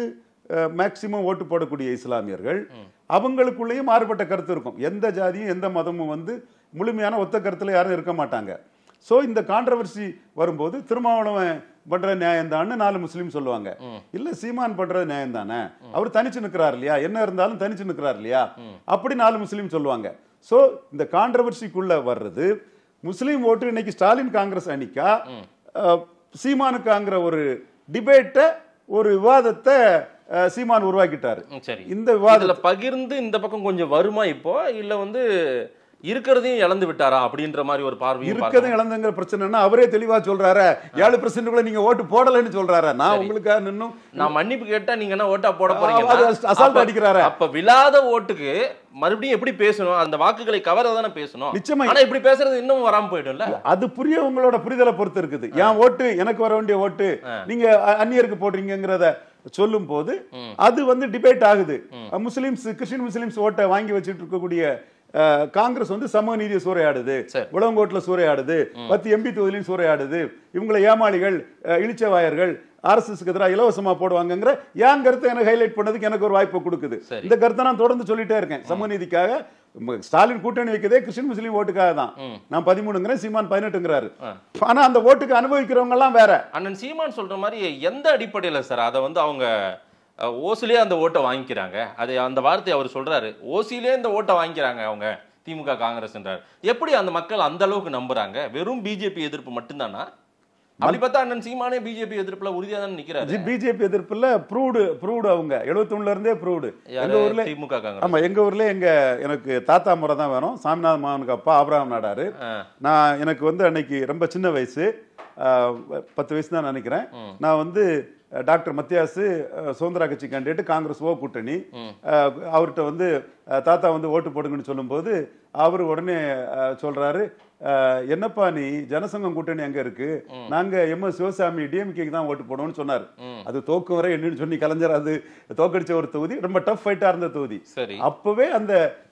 மேக்சிமம் ஓட்டு போடக்கூடிய இஸ்லாமியர்கள் அவங்களுக்குள்ளேயும் மாறுபட்ட கருத்து இருக்கும் எந்த ஜாதியும் எந்த மதமும் வந்து முழுமையான ஒத்த கருத்துல யாரும் இருக்க மாட்டாங்க ஸோ இந்த கான்ட்ரவர்சி வரும்போது திருமாவளவன் பண்ற நியாயம் நாலு முஸ்லீம் சொல்லுவாங்க இல்ல சீமான் பண்றது நியாயம் தானே அவர் தனிச்சு நிக்கிறார் இல்லையா என்ன இருந்தாலும் தனிச்சு நிக்கிறார் இல்லையா அப்படி நாலு முஸ்லீம் சொல்லுவாங்க ஸோ இந்த கான்ட்ரவர்சிக்குள்ள வர்றது முஸ்லீம் ஓட்டு இன்னைக்கு ஸ்டாலின் காங்கிரஸ் அணிக்கா அஹ், சீமானுக்காங்கிற ஒரு டிபேட்டை ஒரு விவாதத்தை அஹ், சீமான் உருவாக்கிட்டாரு ம், சரி இந்த விவாதம் இதுல பகிர்ந்து இந்த பக்கம் கொஞ்சம் வருமா இப்போ இல்ல வந்து இருக்கிறதையும் இழந்து விட்டாரா அப்படின்ற மாதிரி ஒரு பார்வையும் இருக்கதும் இழந்தங்கிற பிரச்சனைனா அவரே தெளிவா சொல்றாரு ஏழு பர்சன்ட் நீங்க ஓட்டு போடலைன்னு சொல்றாரு நான் உங்களுக்காக நின்னும் நான் மன்னிப்பு கேட்டா நீங்க என்ன ஓட்டா போட அது போறீங்க அசால்ட் அடிக்கிறாரே. அப்ப விழாத ஓட்டுக்கு மறுபடியும் எப்படி பேசணும் அந்த வாக்குகளை கவர தானே பேசணும் நிச்சயமா. ஆனா இப்படி பேசுறது இன்னும் வராம போயிடும்ல அது புரிய உங்களோட புரிதலை பொறுத்து இருக்குது என் ஓட்டு எனக்கு வர வேண்டிய ஓட்டு நீங்க அ- அந்நியருக்கு போடுறீங்கிறத சொல்லும் போது அது வந்து டிபேட் ஆகுது முஸ்லிம்ஸ் கிறிஸ்டின் முஸ்லிம்ஸ் ஓட்டை வாங்கி வச்சுட்டு இருக்கக்கூடிய அஹ், காங்கிரஸ் வந்து சமூக நீதியை சூறையாடுது சரி. உளவங்கோட்டில் சூறையாடுது பத்து எம்பி தொகுதியிலும் சூறையாடுது இவங்களை ஏமாளிகள் அஹ், இளிச்சவாயர்கள் ஆர்எஸ்எஸ்க்கு எதிராக இலவசமா போடுவாங்கங்கிற என் கருத்தை எனக்கு ஹைலைட் பண்ணதுக்கு எனக்கு ஒரு வாய்ப்பு கொடுக்குது சரி. இந்த கருத்தை நான் தொடர்ந்து சொல்லிட்டே இருக்கேன் சமூக நீதிக்காக ம- ஸ்டாலின் கூட்டணி வைக்கதே கிறிஸ்டின் முஸ்லீம் ஓட்டுக்காக தான் நான் பதிமூணுங்கிறேன் சீமான் பதினெட்டுங்கிறாரு ஆனா அந்த ஓட்டுக்கு அனுபவிக்கிறவங்க எல்லாம் வேற அண்ணன் சீமான் சொல்ற மாதிரி எந்த அடிப்படையில சார் அதை வந்து அவங்க அஹ், ஓசிலே அந்த ஓட்டை வாங்கிக்கிறாங்க அது அந்த வார்த்தை அவர் சொல்றாரு ஓசிலே இந்த ஓட்டை வாங்கிக்கிறாங்க அவங்க திமுக காங்கிரஸ்ன்றார் எப்படி அந்த மக்கள் அந்த அளவுக்கு நம்புறாங்க வெறும் பிஜேபி எதிர்ப்பு மட்டும்தானா அப்படி பார்த்தா அண்ணன் சீமானே பிஜேபி எதிர்ப்புல உறுதியா தான் நிக்கிறாரு பிஜேபி எதிர்ப்புல ப்ரூவ்டு ப்ரூவ்டு அவங்க 71 இருந்தே ப்ரூவ்டு யாரு? எங்க ஊர்ல திமுக காங்கிரஸ் ஆமா எங்க ஊர்ல எங்க எனக்கு தாத்தா முறை தான் வேணும் சாமிநாத மகனுக்கு அப்பா ஆபிரகாம் நாடாரு ஆ. நான் எனக்கு வந்து அன்னைக்கு ரொம்ப சின்ன வயசு ஆஹ், பத்து வயசு தான் நினைக்கிறேன் நான் வந்து அஹ், டாக்டர் மத்தியாசு அஹ், சுதந்திரா கட்சி கேண்டிடேட் காங்கிரஸ் ஓ கூட்டணி அஹ், அவர்கிட்ட வந்து அஹ், தாத்தா வந்து ஓட்டு போடுங்கன்னு சொல்லும்போது அவர் உடனே அஹ், சொல்றாரு அஹ், என்னப்பா நீ ஜனசங்கம் கூட்டணி அங்க இருக்கு நாங்க எம் எஸ் சிவசாமி டிஎம்கேக்கு தான் ஓட்டு போடுவோம்னு சொன்னார் அது தோக்கும் வரை என்னன்னு சொல்லி கலைஞர் அது தோக்கடிச்ச ஒரு தொகுதி ரொம்ப டஃப் ஃபைட்டா இருந்த தொகுதி சரி அப்பவே அந்த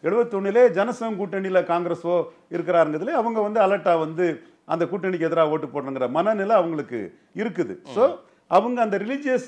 71 ஜனசங்கம் கூட்டணியில காங்கிரஸோ இருக்கிறாருங்கிறதுல அவங்க வந்து அலர்ட்டா வந்து அந்த கூட்டணிக்கு எதிராக ஓட்டு போடணுங்கிற மனநிலை அவங்களுக்கு இருக்குது ஸோ அவங்க அந்த ரிலீஜியஸ்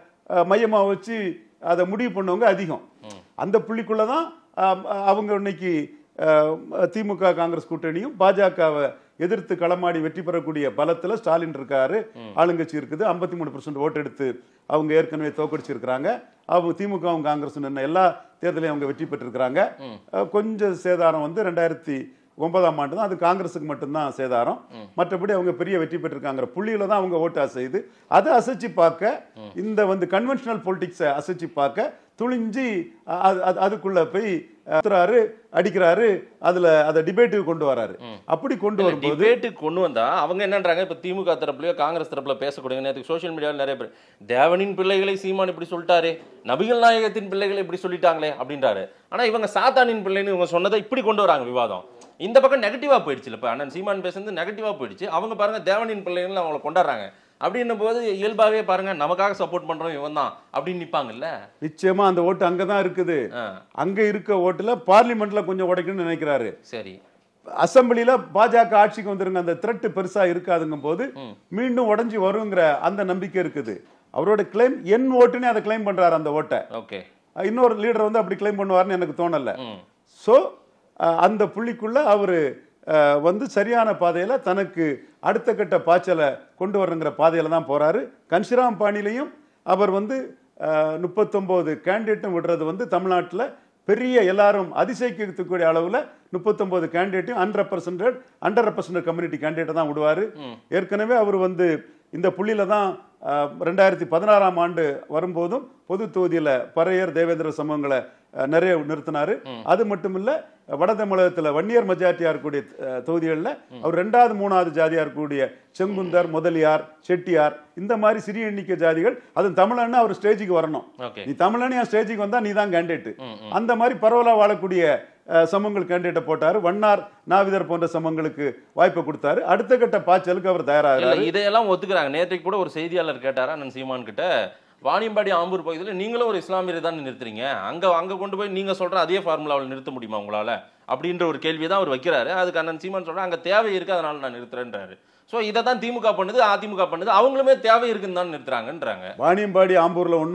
மையமா வச்சு அதை முடிவு பண்ணவங்க அதிகம் அந்த புள்ளிக்குள்ள தான் அஹ், அவங்க இன்னைக்கு அஹ், திமுக காங்கிரஸ் கூட்டணியும் பாஜகவை எதிர்த்து களமாடி வெற்றி பெறக்கூடிய பலத்துல ஸ்டாலின் இருக்காரு ஆளுங்கட்சி இருக்குது 53% மூணு ஓட்டு எடுத்து அவங்க ஏற்கனவே தோக்கடிச்சிருக்கிறாங்க அவங்க திமுகவும் காங்கிரஸ் நின்ன எல்லா தேர்தலையும் அவங்க வெற்றி பெற்றிருக்கிறாங்க அஹ், கொஞ்சம் சேதாரம் வந்து ரெண்டாயிரத்தி ஒன்பதாம் ஆண்டு தான் அது காங்கிரஸுக்கு மட்டும்தான் சேதாரம் மற்றபடி அவங்க பெரிய வெற்றி பெற்றிருக்காங்கிற புள்ளியில தான் அவங்க ஓட்டு அசையுது அதை அசைச்சு பார்க்க இந்த வந்து கன்வென்ஷனல் பொலிட்டிக்ஸை அசைச்சு பார்க்க துணிஞ்சு அ- அது- அது- அதுக்குள்ள போய் அத்துறாரு அடிக்கிறாரு அதுல அதை டிபேட்டுக்கு கொண்டு வராரு அப்படி கொண்டு வரும்போது டிபேட்டுக்கு கொண்டு வந்தா அவங்க என்னன்றாங்க இப்ப திமுக தரப்புலயோ காங்கிரஸ் தரப்புல பேசக்கூடிய நேரத்துக்கு சோஷியல் மீடியாவில் நிறைய பேர் தேவனின் பிள்ளைகளை சீமான் இப்படி சொல்லிட்டாரு நபிகள் நாயகத்தின் பிள்ளைகளை இப்படி சொல்லிட்டாங்களே அப்படின்றாரு ஆனா இவங்க சாத்தானின் பிள்ளைன்னு இவங்க சொன்னதை இப்படி கொண்டு வராங்க விவாதம் இந்த பக்கம் நெகட்டிவா போயிடுச்சு இப்ப அண்ணன் சீமான் பேசுறது நெகட்டிவா போயிடுச்சு அவங்க பாருங்க தேவனின் பிள்ளைகள் அவங்கள கொண்டாடுறாங்க அப்படின்னும் போது இயல்பாவே பாருங்க நமக்காக சப்போர்ட் பண்றோம் இவன் தான் அப்படின்னு நிப்பாங்கல்ல நிச்சயமா அந்த ஓட்டு அங்கதான் இருக்குது ஆ, அங்க இருக்க ஓட்டுல பார்லிமெண்ட்ல கொஞ்சம் உடைக்கணும்னு நினைக்கிறாரு சரி அசம்பிளில பாஜக ஆட்சிக்கு வந்துருங்க அந்த த்ரெட் பெருசா இருக்காதுங்கும் போது மீண்டும் உடைஞ்சு வருங்கிற அந்த நம்பிக்கை இருக்குது அவரோட கிளைம் என் ஓட்டுன்னு அதை கிளைம் பண்றாரு அந்த ஓட்டை ஓகே இன்னொரு லீடர் வந்து அப்படி கிளைம் பண்ணுவார்னு எனக்கு தோணல ம் ஸோ அந்த புள்ளிக்குள்ள அவரு அஹ், வந்து சரியான பாதையில தனக்கு அடுத்த கட்ட பாய்ச்சலை கொண்டு வரணுங்கிற பாதையில தான் போறாரு கன்ஷிராம் பாணிலையும் அவர் வந்து முப்பத்தொம்போது கேண்டிடேட்டும் விடுறது வந்து தமிழ்நாட்டுல பெரிய எல்லாரும் அதிசயிக்கக்கூடிய அளவுல முப்பத்தொன்பது கேண்டிடேட்டும் அன்ரெப்ரசன்டட் அண்டர் ரெப்ரசன்டட் கம்யூனிட்டி கேண்டிடேட்டை தான் விடுவாரு ஏற்கனவே அவர் வந்து இந்த புள்ளியில தான் அஹ், ரெண்டாயிரத்தி பதினாறாம் ஆண்டு வரும்போதும் பொது தொகுதியில பறையர் தேவேந்திர சமூகங்களை அஹ், நிறைய நிறுத்தினாரு அது மட்டும் இல்ல வட தமிழகத்துல வன்னியர் மெஜாரிட்டியா இருக்கக்கூடிய அஹ், தொகுதிகள்ல அவர் ரெண்டாவது மூணாவது ஜாதியா இருக்கக்கூடிய செங்குந்தர் முதலியார் செட்டியார் இந்த மாதிரி சிறிய எண்ணிக்கை ஜாதிகள் அது தமிழன்னு அவர் ஸ்டேஜுக்கு வரணும் ஓகே நீ தமிழன் என் ஸ்டேஜுக்கு வந்தா நீ தான் கேண்டிடேட் அந்த மாதிரி பரவலா வாழக்கூடிய அஹ், சமூகங்கள் கேண்டிடேட்டை போட்டாரு வண்ணார் நாவிதர் போன்ற சமூகங்களுக்கு வாய்ப்பை கொடுத்தாரு அடுத்த கட்ட பாய்ச்சலுக்கு அவர் இல்ல தயாராகிறாரு இதையெல்லாம் ஒத்துக்கிறாங்க நேற்றைக்கு கூட ஒரு செய்தியாளர் கேட்டாரா அண்ணன் சீமான் கிட்ட வாணியம்பாடி ஆம்பூர் பகுதியில் நீங்களும் ஒரு இஸ்லாமியரை தான் நிறுத்துறீங்க அங்க அங்க கொண்டு போய் நீங்க சொல்ற அதே ஃபார்முலாவில் நிறுத்த முடியுமா உங்களால அப்படின்ற ஒரு கேள்வியை தான் அவர் வைக்கிறாரு அதுக்கு அண்ணன் சீமான் சொல்ற அங்க தேவை இருக்கு அதனால நான் நிறுத்துறேன்றாரு ஸோ இதை தான் திமுக பண்ணுது அதிமுக பண்ணுது அவங்களுமே தேவை இருக்குன்னு தான் நிறுத்துறாங்கன்றாங்க வாணியம்பாடி ஆம்பூர்ல ஒன்றும்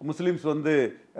முஸ்லீம்ஸ் வந்து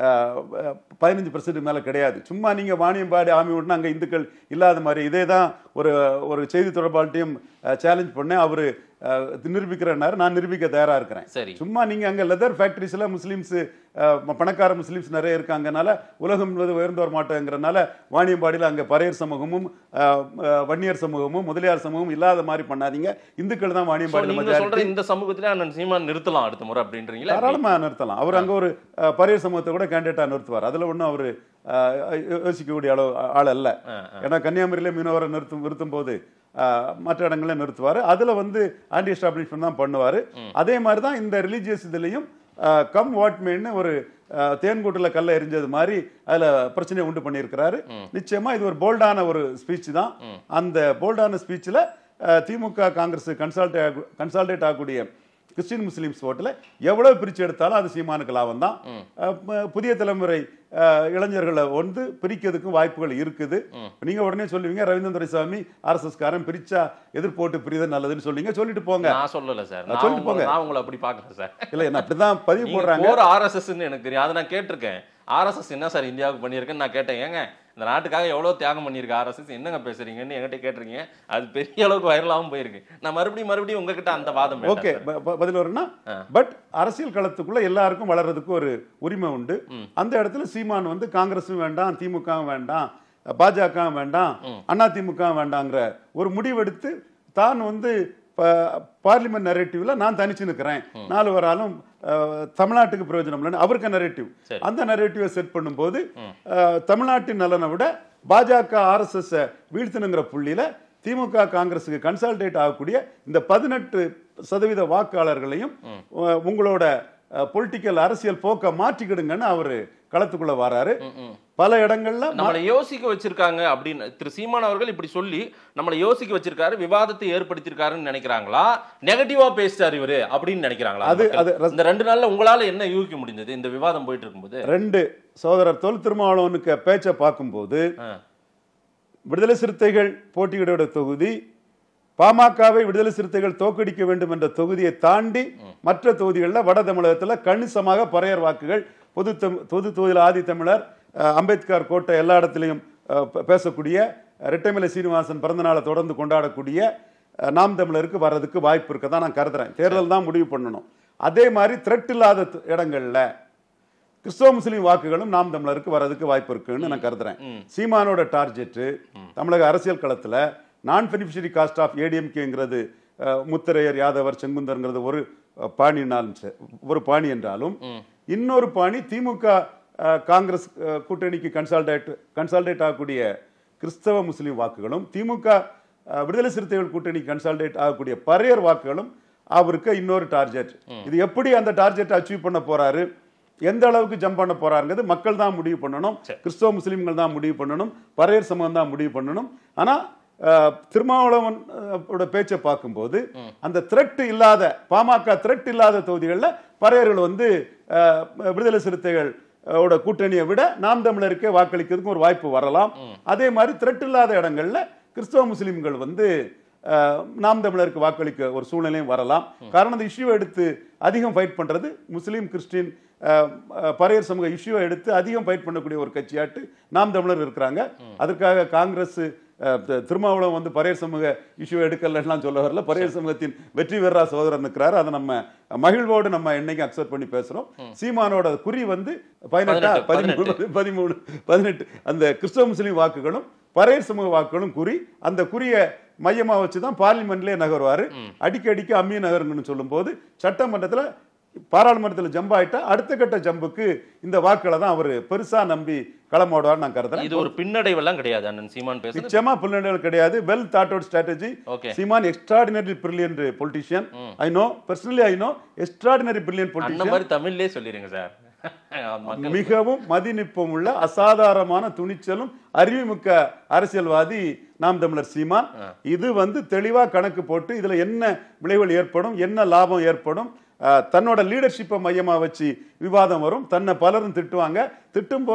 பதினஞ்சு பர்சன்ட் மேலே கிடையாது சும்மா நீங்கள் வாணியம்பாடி ஆமி விட்டுனா அங்கே இந்துக்கள் இல்லாத மாதிரி இதே தான் ஒரு ஒரு செய்தி தொடர்பாளர்ட்டையும் சேலஞ்ச் பண்ணேன் அவர் நிரூபிக்கிறேன்னாரு நான் நிரூபிக்க தயாராக இருக்கிறேன் சரி சும்மா நீங்க அங்க லெதர் ஃபேக்டரிஸ்ல முஸ்லீம்ஸ் பணக்கார முஸ்லீம்ஸ் நிறைய இருக்காங்கனால உலகம் என்பது உயர்ந்து வர மாட்டேங்கிறனால வாணியம்பாடியில் அங்க பறையர் சமூகமும் அஹ், அஹ், வன்னியர் சமூகமும் முதலியார் சமூகமும் இல்லாத மாதிரி பண்ணாதீங்க இந்துக்கள் தான் So, வாணியம்பாடியில் நீங்க சொல்ற majority. இந்த சமூகத்துல அண்ணன் சீமான் நிறுத்தலாம் அடுத்த முறை அப்படின்றீங்களா தாராளமா நிறுத்தலாம் அவர் அங்க ஒரு அஹ், பறையர் சமூகத்தை கூட கேண்டிடேட்டா நிறுத்துவார் அதுல ஒண்ணும் அவரு அஹ், யோ- யோசிக்கக்கூடிய அளவு ஆள் அல்ல ஏன்னா கன்னியாகுமரியில மீனவரை நிறுத்தும் நிறுத்தும் போது அஹ், மற்ற இடங்களில் நிறுத்துவார் அதுல வந்து ஆன்டி எஸ்டாப்ளிஷ்மெண்ட் தான் பண்ணுவாரு அதே மாதிரி தான் இந்த ரிலீஜியஸ் இதுலயும் கம் வாட்மேன்னு ஒரு அஹ், தேன்கூட்டுல கல்ல எரிஞ்சது மாதிரி அதுல பிரச்சனையை உண்டு பண்ணியிருக்கிறாரு நிச்சயமா இது ஒரு போல்டான ஒரு ஸ்பீச் தான் அந்த போல்டான ஸ்பீச்ல திமுக காங்கிரஸ் கன்சால்டேட் கன்சால்டேட் ஆகக்கூடிய கிறிஸ்டின் முஸ்லீம்ஸ் ஓட்டுல எவ்வளவு பிரிச்சு எடுத்தாலும் அது சீமானுக்கு லாபம் தான் அஹ் ப- புதிய தலைமுறை அஹ், இளைஞர்களை வந்து பிரிக்கிறதுக்கும் வாய்ப்புகள் இருக்குது நீங்க உடனே சொல்லுவீங்க ரவீந்திரன் துரைசாமி ஆர்எஸ்எஸ் காரன் பிரிச்சா எதிர்போட்டு பிரிதல் நல்லதுன்னு சொல்லுவீங்க சொல்லிட்டு போங்க நான் சொல்லல சார் நான் நான் சொல்லிட்டு உங்களை- போங்க. நான் உங்களை அப்படி பாக்கல சார் இல்ல என்ன அப்படிதான் பதிவு நீங்க போடுறாங்க போற ஆர்எஸ்எஸ்ன்னு எனக்கு தெரியும் அதை நான் கேட்டிருக்கேன் ஆர்எஸ்எஸ் என்ன சார் இந்தியாவுக்கு பண்ணியிருக்குன்னு நான் கேட்டேன் ஏங்க இந்த நாட்டுக்காக எவ்வளவு தியாகம் பண்ணியிருக்கு ஆர்எஸ்எஸ் என்னங்க பேசுறீங்கன்னு என்கிட்ட கேட்டிருக்கீங்க அது பெரிய அளவுக்கு வைரலாகவும் போயிருக்கு நான் மறுபடியும் மறுபடியும் உங்ககிட்ட அந்த வாதம் வேண்டாம் ஓகே சார். பதில் வரும்னா பட் அரசியல் களத்துக்குள்ள எல்லாருக்கும் வளர்றதுக்கு ஒரு உரிமை உண்டு அந்த இடத்துல சீமான் வந்து காங்கிரஸும் வேண்டாம் திமுகவும் வேண்டாம் பாஜகவும் வேண்டாம் அண்ணா திமுகவும் வேண்டாங்கிற ஒரு முடிவெடுத்து தான் வந்து பார்லிமெண்ட் நரேட்டிவ்ல நான் தனிச்சு நிற்கிறேன் நாலு வராலும் அஹ், தமிழ்நாட்டுக்கு பிரயோஜனம் இல்லைன்னு அவருக்கு நரேட்டிவ் சரி. அந்த நரேட்டிவை செட் பண்ணும்போது அஹ், தமிழ்நாட்டின் நலனை விட பாஜக ஆர்எஸ்எஸ் வீழ்த்தணுங்கிற புள்ளியில திமுக காங்கிரஸுக்கு கன்சால்டேட் ஆகக்கூடிய இந்த பதினெட்டு சதவீத வாக்காளர்களையும் அஹ், உங்களோட பொலிட்டிக்கல் அரசியல் போக்க மாற்றிக்கிடுங்கன்னு அவரு களத்துக்குள்ள வராரு பல இடங்கள்ல மா- நம்மளை யோசிக்க வச்சிருக்காங்க அப்படின்னு திரு சீமான் அவர்கள் இப்படி சொல்லி நம்மளை யோசிக்க வச்சிருக்காரு விவாதத்தை ஏற்படுத்தியிருக்காருன்னு நினைக்கிறாங்களா நெகட்டிவா பேசிட்டாரு இவரு அப்படின்னு நினைக்கிறாங்களா அது- மக்கள்? அது ரஸ்- இந்த ரெண்டு நாள்ல உங்களால என்ன யூகிக்க முடிஞ்சது இந்த விவாதம் போயிட்டு இருக்கும்போது ரெண்டு சகோதரர் தொல் திருமாவளவனுக்கு பேச்சை பார்க்கும்போது ஆ. விடுதலை சிறுத்தைகள் போட்டியிட தொகுதி பாமகவை விடுதலை சிறுத்தைகள் தோக்கடிக்க வேண்டும் என்ற தொகுதியை தாண்டி மற்ற தொகுதிகளில் வட தமிழகத்தில் கணிசமாக பறையர் வாக்குகள் பொது தம்- பொது தொகுதியில் ஆதி தமிழர் அஹ், அம்பேத்கர் கோட்டை எல்லா இடத்துலையும் அஹ், பே- பேசக்கூடிய ரெட்டைமலை சீனிவாசன் பிறந்த நாளை தொடர்ந்து கொண்டாடக்கூடிய அஹ், நாம் தமிழருக்கு வர்றதுக்கு வாய்ப்பு இருக்க தான் நான் கருதுறேன் தேர்தல் தான் முடிவு பண்ணணும் அதே மாதிரி த்ரெட் இல்லாத த- இடங்கள்ல கிறிஸ்தவ முஸ்லீம் வாக்குகளும் நாம் தமிழருக்கு வர்றதுக்கு வாய்ப்பு இருக்குன்னு நான் கருதுறேன் சீமானோட டார்கெட் தமிழக அரசியல் களத்துல நான் பெனிஃபிஷரி காஸ்ட் ஆஃப் ஏடிஎம்கேங்கிறது முத்தரையர் யாதவர் செங்குந்தர்ங்கிறது ஒரு அஹ், பாணினாலும் சரி, ஒரு பாணி என்றாலும் இன்னொரு பாணி திமுக அஹ், காங்கிரஸ் அஹ், கூட்டணிக்கு கன்சால்டேட் கன்சால்டேட் ஆகக்கூடிய கிறிஸ்தவ முஸ்லீம் வாக்குகளும் திமுக அஹ், விடுதலை சிறுத்தைகள் கூட்டணி கன்சால்டேட் ஆகக்கூடிய பறையர் வாக்குகளும் அவருக்கு இன்னொரு டார்கெட் இது எப்படி அந்த டார்கெட்டை அச்சீவ் பண்ண போறாரு எந்த அளவுக்கு ஜம்ப் பண்ண போறாருங்கிறது மக்கள் தான் முடிவு பண்ணணும் கிறிஸ்தவ முஸ்லீம்கள் தான் முடிவு பண்ணணும் பறையர் சமூகம் தான் முடிவு பண்ணணும் ஆனா அஹ், திருமாவளவன் அஹ், ஓட பேச்சை பார்க்கும்போது அந்த த்ரெட் இல்லாத பாமக த்ரெட் இல்லாத தொகுதிகளில் பறையர்கள் வந்து அஹ், விடுதலை சிறுத்தைகள் ஓட கூட்டணியை விட நாம் தமிழருக்கே வாக்களிக்கிறதுக்கு ஒரு வாய்ப்பு வரலாம் அதே மாதிரி த்ரெட் இல்லாத இடங்கள்ல கிறிஸ்தவ முஸ்லிம்கள் வந்து அஹ், நாம் தமிழருக்கு வாக்களிக்க ஒரு சூழ்நிலையும் வரலாம் காரணம் அந்த இஷ்யூவை எடுத்து அதிகம் ஃபைட் பண்றது முஸ்லீம் கிறிஸ்டின் அஹ், அஹ், பறையர் சமூக இஷ்யூவை எடுத்து அதிகம் ஃபைட் பண்ணக்கூடிய ஒரு கட்சியாட்டு நாம் தமிழர் இருக்கிறாங்க அதற்காக காங்கிரஸ் அஹ், தி- திருமாவளவன் வந்து பறையர் சமூக இஷ்யூ எடுக்கலலாம் சொல்ல வரல பறையர் சமூகத்தின் வெற்றி வீரரா சகோதரர் நிற்கிறாரு அதை நம்ம மகிழ்வோடு நம்ம என்னைக்கு அக்செப்ட் பண்ணி பேசுறோம் சீமானோட குறி வந்து பதினெட்டா பதினெட்டு, பதிமூணு பதிமூணு பதினெட்டு அந்த கிறிஸ்தவ முஸ்லீம் வாக்குகளும் பறையர் சமூக வாக்குகளும் குறி அந்த குறிய மையமா வச்சு தான் பார்லிமெண்ட்லயே நகருவாரு அடிக்கடிக்கு அம்மிய நகருங்கன்னு சொல்லும்போது சட்டமன்றத்துல பாராளுமன்றத்தில் ஜம்ப் ஆயிட்டா அடுத்த கட்ட ஜம்புக்கு இந்த வாக்குகளை தான் அவர் பெருசா நம்பி களமாடுவார் நான் கருதுறேன் இது ஒரு பின்னடைவெல்லாம் கிடையாது அண்ணன் சீமான் பேசுறது நிச்சயமா பின்னடைவுகள் கிடையாது well thought out strategy Okay. Seeman extraordinary brilliant politician I know personally I know extraordinary brilliant அந்த பொலிட்டிஷியன் மாதிரி தமிழ்லயே சொல்லிருங்க சார் மக்கள் மிகவும் மதிநுட்பம் உள்ள அசாதாரணமான துணிச்சலும் அறிவுமிக்க அரசியல்வாதி நாம் தமிழர் சீமான் இது வந்து தெளிவா கணக்கு போட்டு இதுல என்ன விளைவுகள் ஏற்படும் என்ன லாபம் ஏற்படும் அஹ், தன்னோட லீடர்ஷிப்பை மையமா வச்சு விவாதம் வரும் தன்னை பலரும் திட்டுவாங்க திட்டும் போது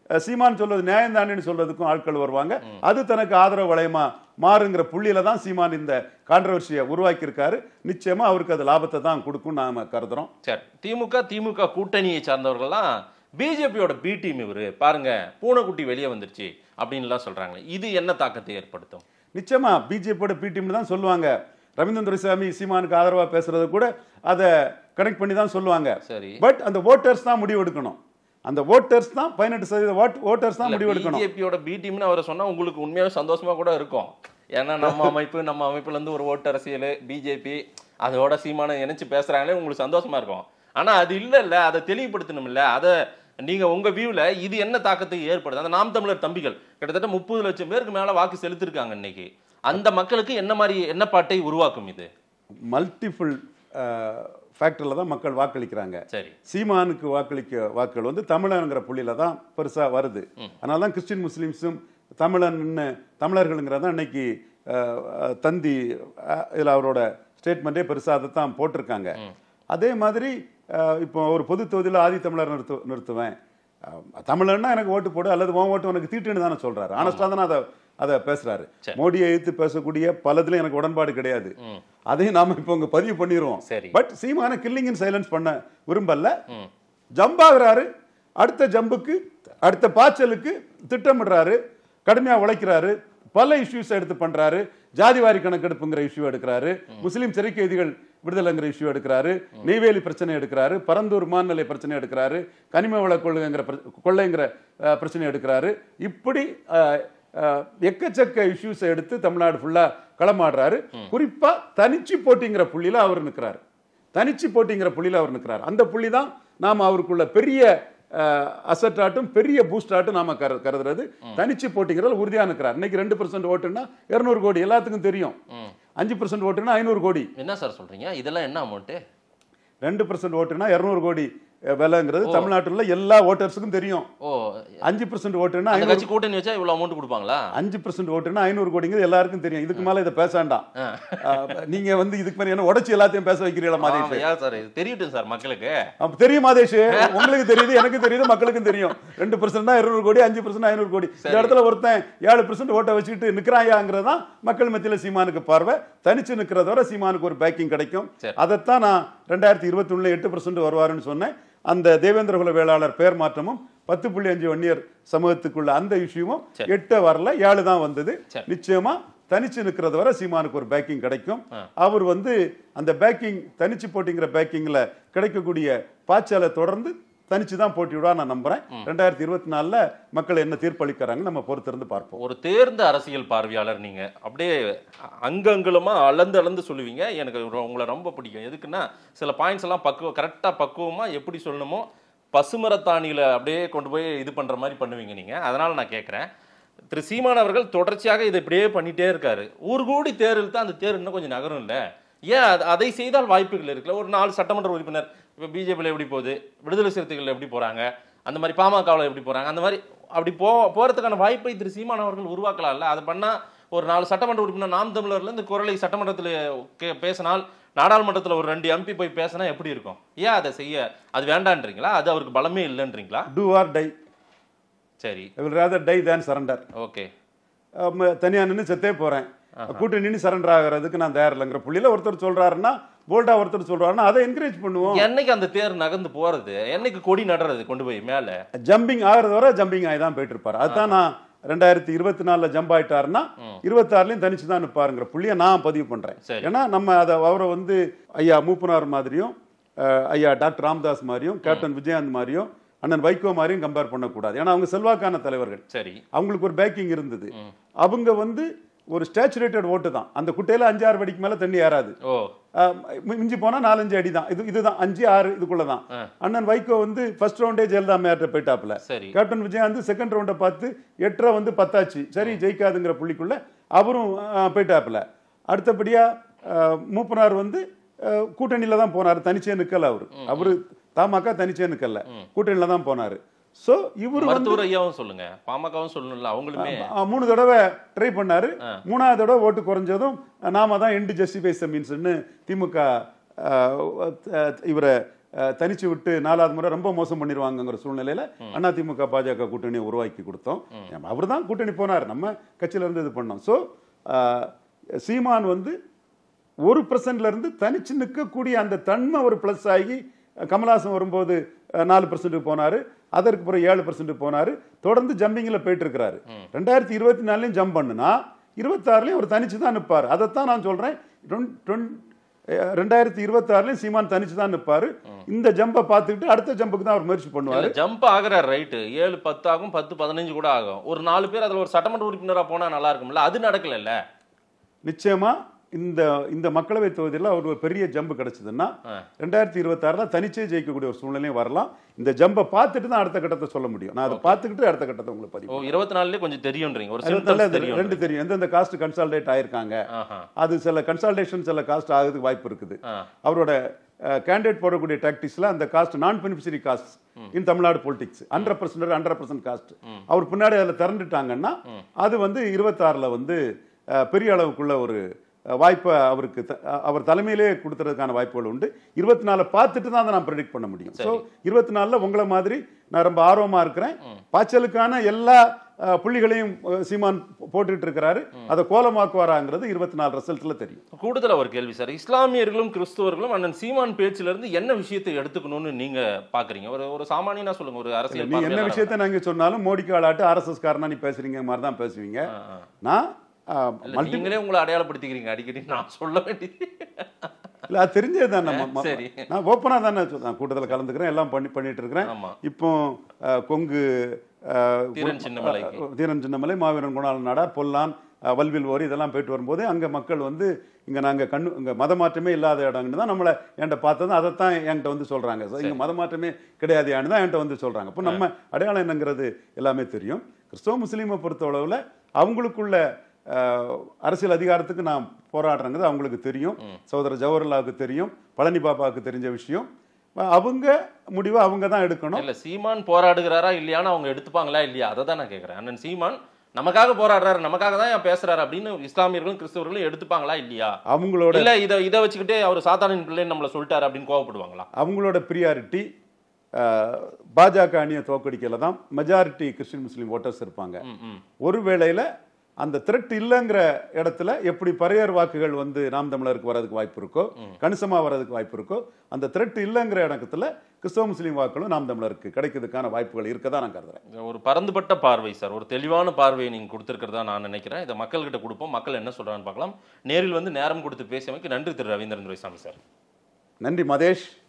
அஹ், சீமான் சொல்றது நியாயம்தானேன்னு சொல்றதுக்கும் ஆட்கள் வருவாங்க அது தனக்கு ஆதரவு வளையமா மாறுங்கிற புள்ளியில தான் சீமான் இந்த கான்ட்ரவர்சியை உருவாக்கி இருக்காரு நிச்சயமா அவருக்கு அது லாபத்தை தான் கொடுக்கும் நாம கருதுறோம் சரி திமுக திமுக கூட்டணியை சார்ந்தவர்கள்லாம் பிஜேபியோட பி டீம் இவரு பாருங்க பூனைக்குட்டி வெளியே வந்துருச்சு அப்படின்லாம் சொல்றாங்க இது என்ன தாக்கத்தை ஏற்படுத்தும் நிச்சயமா பிஜேபியோட பி டீம்னு தான் சொல்லுவாங்க ரவீந்திரன் துரைசாமி சீமானுக்கு ஆதரவா பேசுறது கூட அதை கனெக்ட் பண்ணி தான் சொல்லுவாங்க சரி பட் அந்த ஓட்டர்ஸ் தான் முடிவெடுக்கணும் அந்த ஓட்டர்ஸ் தான் பதினெட்டு சதவீத ஓட்டர்ஸ் தான் முடிவெடுக்கணும் பிஜேபியோட பி டீம்னு அவரை சொன்னா உங்களுக்கு உண்மையாவே சந்தோஷமா கூட இருக்கும் ஏன்னா நம்ம அமைப்பு நம்ம அமைப்புல இருந்து ஒரு ஓட்டு அரசியல் பிஜேபி அதோட சீமான இணைச்சு பேசுறாங்களே உங்களுக்கு சந்தோஷமா இருக்கும் ஆனா அது இல்ல இல்ல அதை தெளிவுபடுத்தணும்ல அதை நீங்க உங்க வியூல இது என்ன தாக்கத்தை ஏற்படுது அந்த நாம் தமிழர் தம்பிகள் கிட்டத்தட்ட முப்பது லட்சம் பேருக்கு மேல வாக்கு செலுத்திருக்காங்க இன்னைக்கு அந்த மக்களுக்கு என்ன மாதிரி என்ன பாட்டை உருவாக்கும் இது மல்டிபிள் ஃபேக்டரில் தான் மக்கள் வாக்களிக்கிறாங்க சரி சீமானுக்கு வாக்களிக்க வாக்குகள் வந்து தமிழனுங்கிற புள்ளியில தான் பெருசா வருது அதனால தான் கிறிஸ்டின் முஸ்லீம்ஸும் தமிழன்னு தமிழர்களுங்கிறத தான் இன்னைக்கு அஹ், அஹ், தந்தி அஹ், இதுல அவரோட ஸ்டேட்மெண்ட்டே பெருசா அதை தான் போட்டிருக்காங்க அதே மாதிரி அஹ், இப்போ ஒரு பொது தொகுதியில் ஆதி தமிழர் நிறுத்து நிறுத்துவேன் அஹ், தமிழன்னா எனக்கு ஓட்டு போடு அல்லது உன் ஓட்டு உனக்கு தீட்டுன்னு தானே சொல்றாரு ஆனஸ்டா தானே அதை அதை பேசுறாரு மோடியை எதிர்த்து பேசக்கூடிய பலதுல எனக்கு உடன்பாடு கிடையாது அதையும் நாம இப்போ உங்க பதிவு பண்ணிடுவோம் சரி. பட் சீமான கில்லிங் இன் சைலன்ஸ் பண்ண விரும்பல ஜம்ப் ஆகுறாரு அடுத்த ஜம்புக்கு அடுத்த பாய்ச்சலுக்கு திட்டமிடுறாரு கடுமையா உழைக்கிறாரு பல இஷ்யூஸ் எடுத்து பண்றாரு ஜாதிவாரி கணக்கெடுப்புங்கிற இஷ்யூ எடுக்கிறாரு முஸ்லீம் சிறை கைதிகள் விடுதலைங்கிற இஷ்யூ எடுக்கிறாரு நெய்வேலி பிரச்சனை எடுக்கிறாரு பரந்தூர் விமான பிரச்சனை எடுக்கிறாரு கனிம வள கொள்கைங்கிற பிர- கொள்ளைங்கிற அஹ், பிரச்சனை எடுக்கிறாரு இப்படி அஹ், அஹ், எக்கச்சக்க இஷ்யூஸை எடுத்து தமிழ்நாடு ஃபுல்லா களமாடுறாரு குறிப்பா தனிச்சு போட்டிங்கிற புள்ளியில அவர் நிற்கிறாரு தனிச்சு போட்டிங்கிற புள்ளியில அவர் நிற்கிறார் அந்த புள்ளி தான் நாம அவருக்குள்ள பெரிய அசட் ஆட்டும் பெரிய பூஸ்ட் ஆட்டும் நாம கரு கருதுறது தனிச்சு போட்டிங்கிறதுல உறுதியா நிற்கிறார் இன்னைக்கு ரெண்டு பர்சன்ட் ஓட்டுன்னா இருநூறு கோடி எல்லாத்துக்கும் தெரியும் அஞ்சு பர்சன்ட் ஓட்டுனா ஐநூறு கோடி என்ன சார் சொல்றீங்க இதெல்லாம் என்ன அமௌண்ட்டு ரெண்டு பர்சன்ட் ஓட்டுனா இருநூறு கோடி அஹ், விலைங்கிறது தமிழ்நாட்டில் உள்ள எல்லா ஓட்டர்ஸுக்கும் தெரியும் ஓ அஞ்சு பர்சன்ட் ஓட்டுனா அந்த ஐநூறு கட்சி கூட்டணி வச்சா இவ்வளவு அமௌண்ட் கொடுப்பாங்களா அஞ்சு பர்சன்ட் ஓட்டுனா ஐநூறு கோடிங்கிறது எல்லாருக்கும் தெரியும் இதுக்கு மேல இதை பேச வேண்டாம் அஹ், நீங்க வந்து இதுக்கு மேல என்ன உடைச்சு எல்லாத்தையும் பேச வைக்கிறீங்களா மாதிரி ஆமா, ஏன் சார் இது தெரியட்டும் சார் மக்களுக்கு அப்ப தெரியும் மாதேஷ் உங்களுக்கு தெரியுது எனக்கு தெரியுது மக்களுக்கும் தெரியும் ரெண்டு பர்சன்ட் தான் இருநூறு கோடி அஞ்சு பர்சன்ட் ஐநூறு கோடி இந்த இடத்துல ஒருத்தன் ஏழு பர்சன்ட் ஓட்டை வச்சுக்கிட்டு நிக்கிறாயாங்கிறதான் மக்கள் மத்தியில சீமானுக்கு பார்வை தனிச்சு நிக்கிறதோட சீமானுக்கு ஒரு பேக்கிங் கிடைக்கும் சரி. அதைத்தான் நான் ரெண்டாயிரத்தி இருபத்தி ஒண்ணுல எட்டு பர்சன்ட் வருவாருன்னு சொன்னேன் அந்த தேவேந்திரகுல வேளாளர் பேர் மாற்றமும் பத்து புள்ளி அஞ்சு வன்னியர் சமூகத்துக்குள்ள அந்த இஷ்யூவும் சரி. எட்டு வரல ஏழு தான் வந்தது சரி. நிச்சயமா தனிச்சு நிற்கிறது வரை சீமானுக்கு ஒரு பேக்கிங் கிடைக்கும் அவர் வந்து அந்த பேக்கிங் தனிச்சு போட்டிங்கிற பேக்கிங்ல கிடைக்கக்கூடிய பாய்ச்சலை தொடர்ந்து தனிச்சு தான் போட்டிவிடா நான் நம்புறேன் ரெண்டாயிரத்தி இருபத்தி நாலுல மக்கள் என்ன தீர்ப்பளிக்கிறாங்க நம்ம பொறுத்திருந்து பார்ப்போம் ஒரு தேர்ந்த அரசியல் பார்வையாளர் நீங்க அப்படியே அங்கங்களுமா அளந்து அளந்து சொல்லுவீங்க எனக்கு ரொ- உங்களை ரொம்ப பிடிக்கும் எதுக்குன்னா சில பாயிண்ட்ஸ் எல்லாம் பக்குவ கரெக்டா பக்குவமா எப்படி சொல்லணுமோ பசுமரத்தாணியில அப்படியே கொண்டு போய் இது பண்ற மாதிரி பண்ணுவீங்க நீங்க அதனால நான் கேட்குறேன் திரு சீமான் அவர்கள் தொடர்ச்சியாக இதை இப்படியே பண்ணிட்டே இருக்காரு ஊர் கூடி தேர் இழுத்தா அந்த தேர் இன்னும் கொஞ்சம் நகரும் இல்ல ஏன் அது- அதை செய்தால் வாய்ப்புகள் இருக்குல்ல ஒரு நாலு சட்டமன்ற உறுப்பினர் இப்போ பிஜேபியில் எப்படி போகுது விடுதலை சிறுத்தைகள் எப்படி போறாங்க அந்த மாதிரி பாமகவில் எப்படி போறாங்க அந்த மாதிரி அப்படி போ போறதுக்கான வாய்ப்பை திரு சீமான் அவர்கள் உருவாக்கலாம்ல அதை பண்ணா ஒரு நாலு சட்டமன்ற உறுப்பினர் நாம் தமிழர்ல இந்த குரலை சட்டமன்றத்தில் கே- பேசினால் நாடாளுமன்றத்தில் ஒரு ரெண்டு எம்பி போய் பேசினா எப்படி இருக்கும் ஏன் அதை செய்ய அது வேண்டான்றீங்களா அது அவருக்கு பலமே இல்லைன்றீங்களா டூ ஆர் டை சரி will rather die than surrender okay தனியா நின்று செத்தே போறேன் கூட்டு நின்று சரண்டர் ஆகிறதுக்கு நான் தயார் இல்லைங்கிற புள்ளியில ஒருத்தர் சொல்றாருன்னா போல்டா ஒருத்தர் சொல்றாருன்னா அதை என்கரேஜ் பண்ணுவோம் என்னைக்கு அந்த தேர் நகர்ந்து போறது என்னைக்கு கொடி நடுறது கொண்டு போய் மேல ஜம்பிங் ஆகிறது வரை ஜம்பிங் ஆகி தான் போயிட்டு இருப்பாரு அதுதான் நான் ரெண்டாயிரத்தி இருபத்தி நாலுல ஜம்ப் ஆயிட்டாருன்னா இருபத்தாறுலயும் தனிச்சு தான் நிற்பாருங்கிற புள்ளிய நான் பதிவு பண்றேன் சரி. ஏன்னா நம்ம அதை அவரை வந்து ஐயா மூப்பனார் மாதிரியும் அஹ், ஐயா டாக்டர் ராமதாஸ் மாதிரியும் கேப்டன் விஜயகாந்த் மாதிரியும் அண்ணன் வைகோ மாதிரியும் கம்பேர் பண்ணக்கூடாது ஏன்னா அவங்க செல்வாக்கான தலைவர்கள் சரி அவங்களுக்கு ஒரு பேக்கிங் இருந்தது அவங்க வந்து ஒரு ஸ்டேச்சுரேட்டட் ஓட்டு தான் அந்த குட்டையில அஞ்சு ஆறு வடிக்கு மேல தண்ணி ஏறாது ஓ ஆஹ் மி- மிஞ்சி போனா நாலஞ்சு அடி தான் இது இதுதான் அஞ்சு ஆறு இதுக்குள்ள தான் அண்ணன் வைகோ வந்து ஃபர்ஸ்ட் ரவுண்டே ஜெயலலிதா மேட்ட போயிட்டாப்ல சரி கேப்டன் விஜயகாந்த் செகண்ட் ரவுண்டை பார்த்து எட்டரை வந்து பத்தாச்சு சரி ஜெயிக்காதுங்கிற புள்ளிக்குள்ள அவரும் ஆஹ், போயிட்டாப்ல அடுத்தபடியா ஆஹ், மூப்பனார் வந்து ஆஹ், கூட்டணியில தான் போனார் தனிச்சே நிக்கல அவரு அவரு தமாக தனிச்சே நிக்கல கூட்டணியில தான் போனாரு சோ இவரு வந்து மருத்துவர் ஐயாவும் சொல்லுங்க பாமகவும் சொல்லணும்ல அவங்களுமே ஆ, மூணு தடவை ட்ரை பண்ணாரு மூணாவது தடவை ஓட்டு குறைஞ்சதும் நாம தான் எண்டு ஜஸ்டிஃபைஸ் மீன்ஸ்னு திமுக ஆ, ஆ, இவரை அஹ், தனிச்சு விட்டு நாலாவது முறை ரொம்ப மோசம் பண்ணிடுவாங்கங்கிற சூழ்நிலையில அதிமுக பாஜக கூட்டணியை உருவாக்கி கொடுத்தோம் அவர் தான் கூட்டணி போனார் நம்ம கட்சியில இருந்து இது பண்ணோம் ஸோ சீமான் வந்து ஒரு பர்சன்ட்ல இருந்து தனிச்சு நிற்கக்கூடிய அந்த தன்மை ஒரு ப்ளஸ் ஆகி அஹ், கமலஹாசன் வரும்போது அஹ், நாலு பர்சன்ட்டுக்கு போனாரு அதற்கு பிறகு ஏழு பர்சன்ட் போனாரு தொடர்ந்து ஜம்பிங்ல போயிட்டு இருக்கிறாரு ரெண்டாயிரத்தி இருபத்தி நாலுலயும் ஜம்ப் பண்ணுனா இருபத்தாறுலயும் அவர் தனிச்சு தான் நிற்பார் அதைத்தான் நான் சொல்றேன் ரெண்- ரெண்- அஹ், ரெண்டாயிரத்தி இருபத்தாறுலயும் சீமான் தனிச்சு தான் நிற்பாரு இந்த ஜம்பை பார்த்துக்கிட்டு அடுத்த ஜம்புக்கு தான் அவர் முயற்சி பண்ணுவாரு ஜம்ப் ஆகுறாரு ரைட்டு ஏழு பத்து ஆகும் பத்து பதினஞ்சு கூட ஆகும் ஒரு நாலு பேர் அதுல ஒரு சட்டமன்ற உறுப்பினரா போனா நல்லா இருக்கும்ல அது நடக்கல நிச்சயமா இந்த இந்த மக்களவை தொகுதியில் அவர் ஒரு பெரிய ஜம்பு கிடைச்சதுன்னா ரெண்டாயிரத்தி இருபத்தாறுல தனிச்சே ஜெயிக்கக்கூடிய ஒரு சூழ்நிலையும் வரலாம் இந்த ஜம்பை பார்த்துட்டு தான் அடுத்த கட்டத்தை சொல்ல முடியும் நான் அதை பார்த்துக்கிட்டு அடுத்த கட்டத்தை உங்களுக்கு பதிவு ஓ இருபத்தி நாலுலயே கொஞ்சம் தெரியும்ன்றீங்க ஒரு அதுல symptoms ரெண்டு தெரியும் தெரியும் எந்தெந்த காஸ்ட் கன்சால்டேட் ஆயிருக்காங்க ஆஹா. அது சில கன்சால்டேஷன் சில காஸ்ட் ஆகுறதுக்கு வாய்ப்பு இருக்குது ஆ. அவரோட கேண்டிடேட் போடக்கூடிய டாக்டிக்ஸ்ல அந்த caste non beneficiary caste in Tamil Nadu politics hundred percent hundred percent caste அவர் பின்னாடி அதில் திறந்துட்டாங்கன்னா அது வந்து இருபத்தாறுல வந்து அஹ், பெரிய அளவுக்குள்ள ஒரு அஹ், வாய்ப்பை அவருக்கு த- அஹ், அவர் தலைமையிலே கொடுத்துறதுக்கான வாய்ப்புகள் உண்டு இருபத்தி நாலு பார்த்துட்டு தான் அதை நான் ப்ரெடிக்ட் பண்ண முடியும் ஸோ இருபத்தி நாலில் உங்களை மாதிரி நான் ரொம்ப ஆர்வமா இருக்கிறேன் பாய்ச்சலுக்கான எல்லா அஹ், புள்ளிகளையும் அஹ், சீமான் போட்டுட்டு இருக்கிறாரு அதை கோலமாக்குவாராங்கிறது இருபத்தி நாலு ரிசல்ட்ல தெரியும் கூடுதலா ஒரு கேள்வி சார் இஸ்லாமியர்களும் கிறிஸ்துவர்களும் அண்ணன் சீமான் பேச்சுல இருந்து என்ன விஷயத்தை எடுத்துக்கணும்னு நீங்க பாக்குறீங்க ஒரு ஒரு சாமானியனா சொல்லுங்க ஒரு அரசியல் நீ என்ன பார்வையாளரா. விஷயத்த நாங்க சொன்னாலும் மோடிக்கு ஆளாட்டு ஆர்எஸ்எஸ் காரனா நீ பேசுறீங்க மாதிரி தான் பேசுவீங்க ஆ, ஆ. நான் இல்ல, நீங்களே உங்களை அடையாளப்படுத்திக்கிறீங்க அடிக்கடி நான் சொல்ல வேண்டியது இல்ல அது தெரிஞ்சது தான் நம்ம ம- சரி. நான் ஓப்பனா தானே சொ- நான் கூட்டத்தில் கலந்துக்கிறேன் எல்லாம் பண்ணி பண்ணிட்டு இருக்கிறேன் ஆமா. இப்போ அஹ், கொங்கு அஹ், தீரன் சின்னமலைக்கு. அஹ், தீரன் சின்னமலை மாவீரன் குணாளன் நாடார் பொல்லான் அஹ், வல்வில் ஓரி இதெல்லாம் போயிட்டு வரும்போது அங்க மக்கள் வந்து இங்க நாங்க கண்ணு இங்க மத மாற்றமே இல்லாத இடம்னு தான் நம்மளை என்கிட்ட பார்த்தது அதைத்தான் என்கிட்ட வந்து சொல்றாங்க So, இங்க மத மாற்றமே கிடையாது தான் என்கிட்ட வந்து சொல்றாங்க இப்போ நம்ம அடையாளம் என்னங்கிறது எல்லாமே தெரியும் கிறிஸ்தவ முஸ்லீமை பொறுத்தளவுல அவங்களுக்குள்ள அஹ், அரசியல் அதிகாரத்துக்கு நான் போராடுறேங்கிறது அவங்களுக்கு தெரியும் சகோதரர் ஜவஹர்லாவுக்கு தெரியும் பழனி பாபாவுக்கு தெரிஞ்ச விஷயம் அவங்க முடிவை அவங்க தான் எடுக்கணும் இல்ல சீமான் போராடுகிறாரா இல்லையான்னு அவங்க எடுத்துப்பாங்களா இல்லையா அதை தான் நான் கேக்குறேன் அண்ணன் சீமான் நமக்காக போராடுறாரு நமக்காக தான் ஏன் பேசுறாரு அப்படின்னு இஸ்லாமியர்களும் கிறிஸ்தவர்களும் எடுத்துப்பாங்களா இல்லையா அவங்களோட இல்ல இத இதை வச்சுக்கிட்டே அவர் சாத்தானின் பிள்ளைன்னு நம்மள சொல்லிட்டாரு அப்படின்னு கோவப்படுவாங்களா அவங்களோட ப்ரியாரிட்டி பாஜக அணியை தோக்கடிக்கல தான் மெஜாரிட்டி கிறிஸ்டின் முஸ்லீம் ஓட்டர்ஸ் இருப்பாங்க ம், ம். ஒரு வேளையில அந்த த்ரெட் இல்லைங்கிற இடத்துல எப்படி பறையர் வாக்குகள் வந்து நாம் தமிழருக்கு வரதுக்கு வாய்ப்பு இருக்கோ கணிசமா வரதுக்கு வாய்ப்பு இருக்கோ அந்த த்ரெட் இல்லைங்கிற இடத்துல கிறிஸ்தவ முஸ்லீம் வாக்குகளும் நாம் தமிழருக்கு கிடைக்கிறதுக்கான வாய்ப்புகள் இருக்கதான் நான் கருதுறேன் இது ஒரு பரந்துபட்ட பார்வை சார் ஒரு தெளிவான பார்வையை நீங்க கொடுத்திருக்கிறதா நான் நினைக்கிறேன் இதை மக்கள்கிட்ட கொடுப்போம் மக்கள் என்ன சொல்றான்னு பார்க்கலாம் நேரில் வந்து நேரம் கொடுத்து பேசியமைக்கு நன்றி திரு ரவீந்திரன் துரைசாமி சார் நன்றி மதேஷ்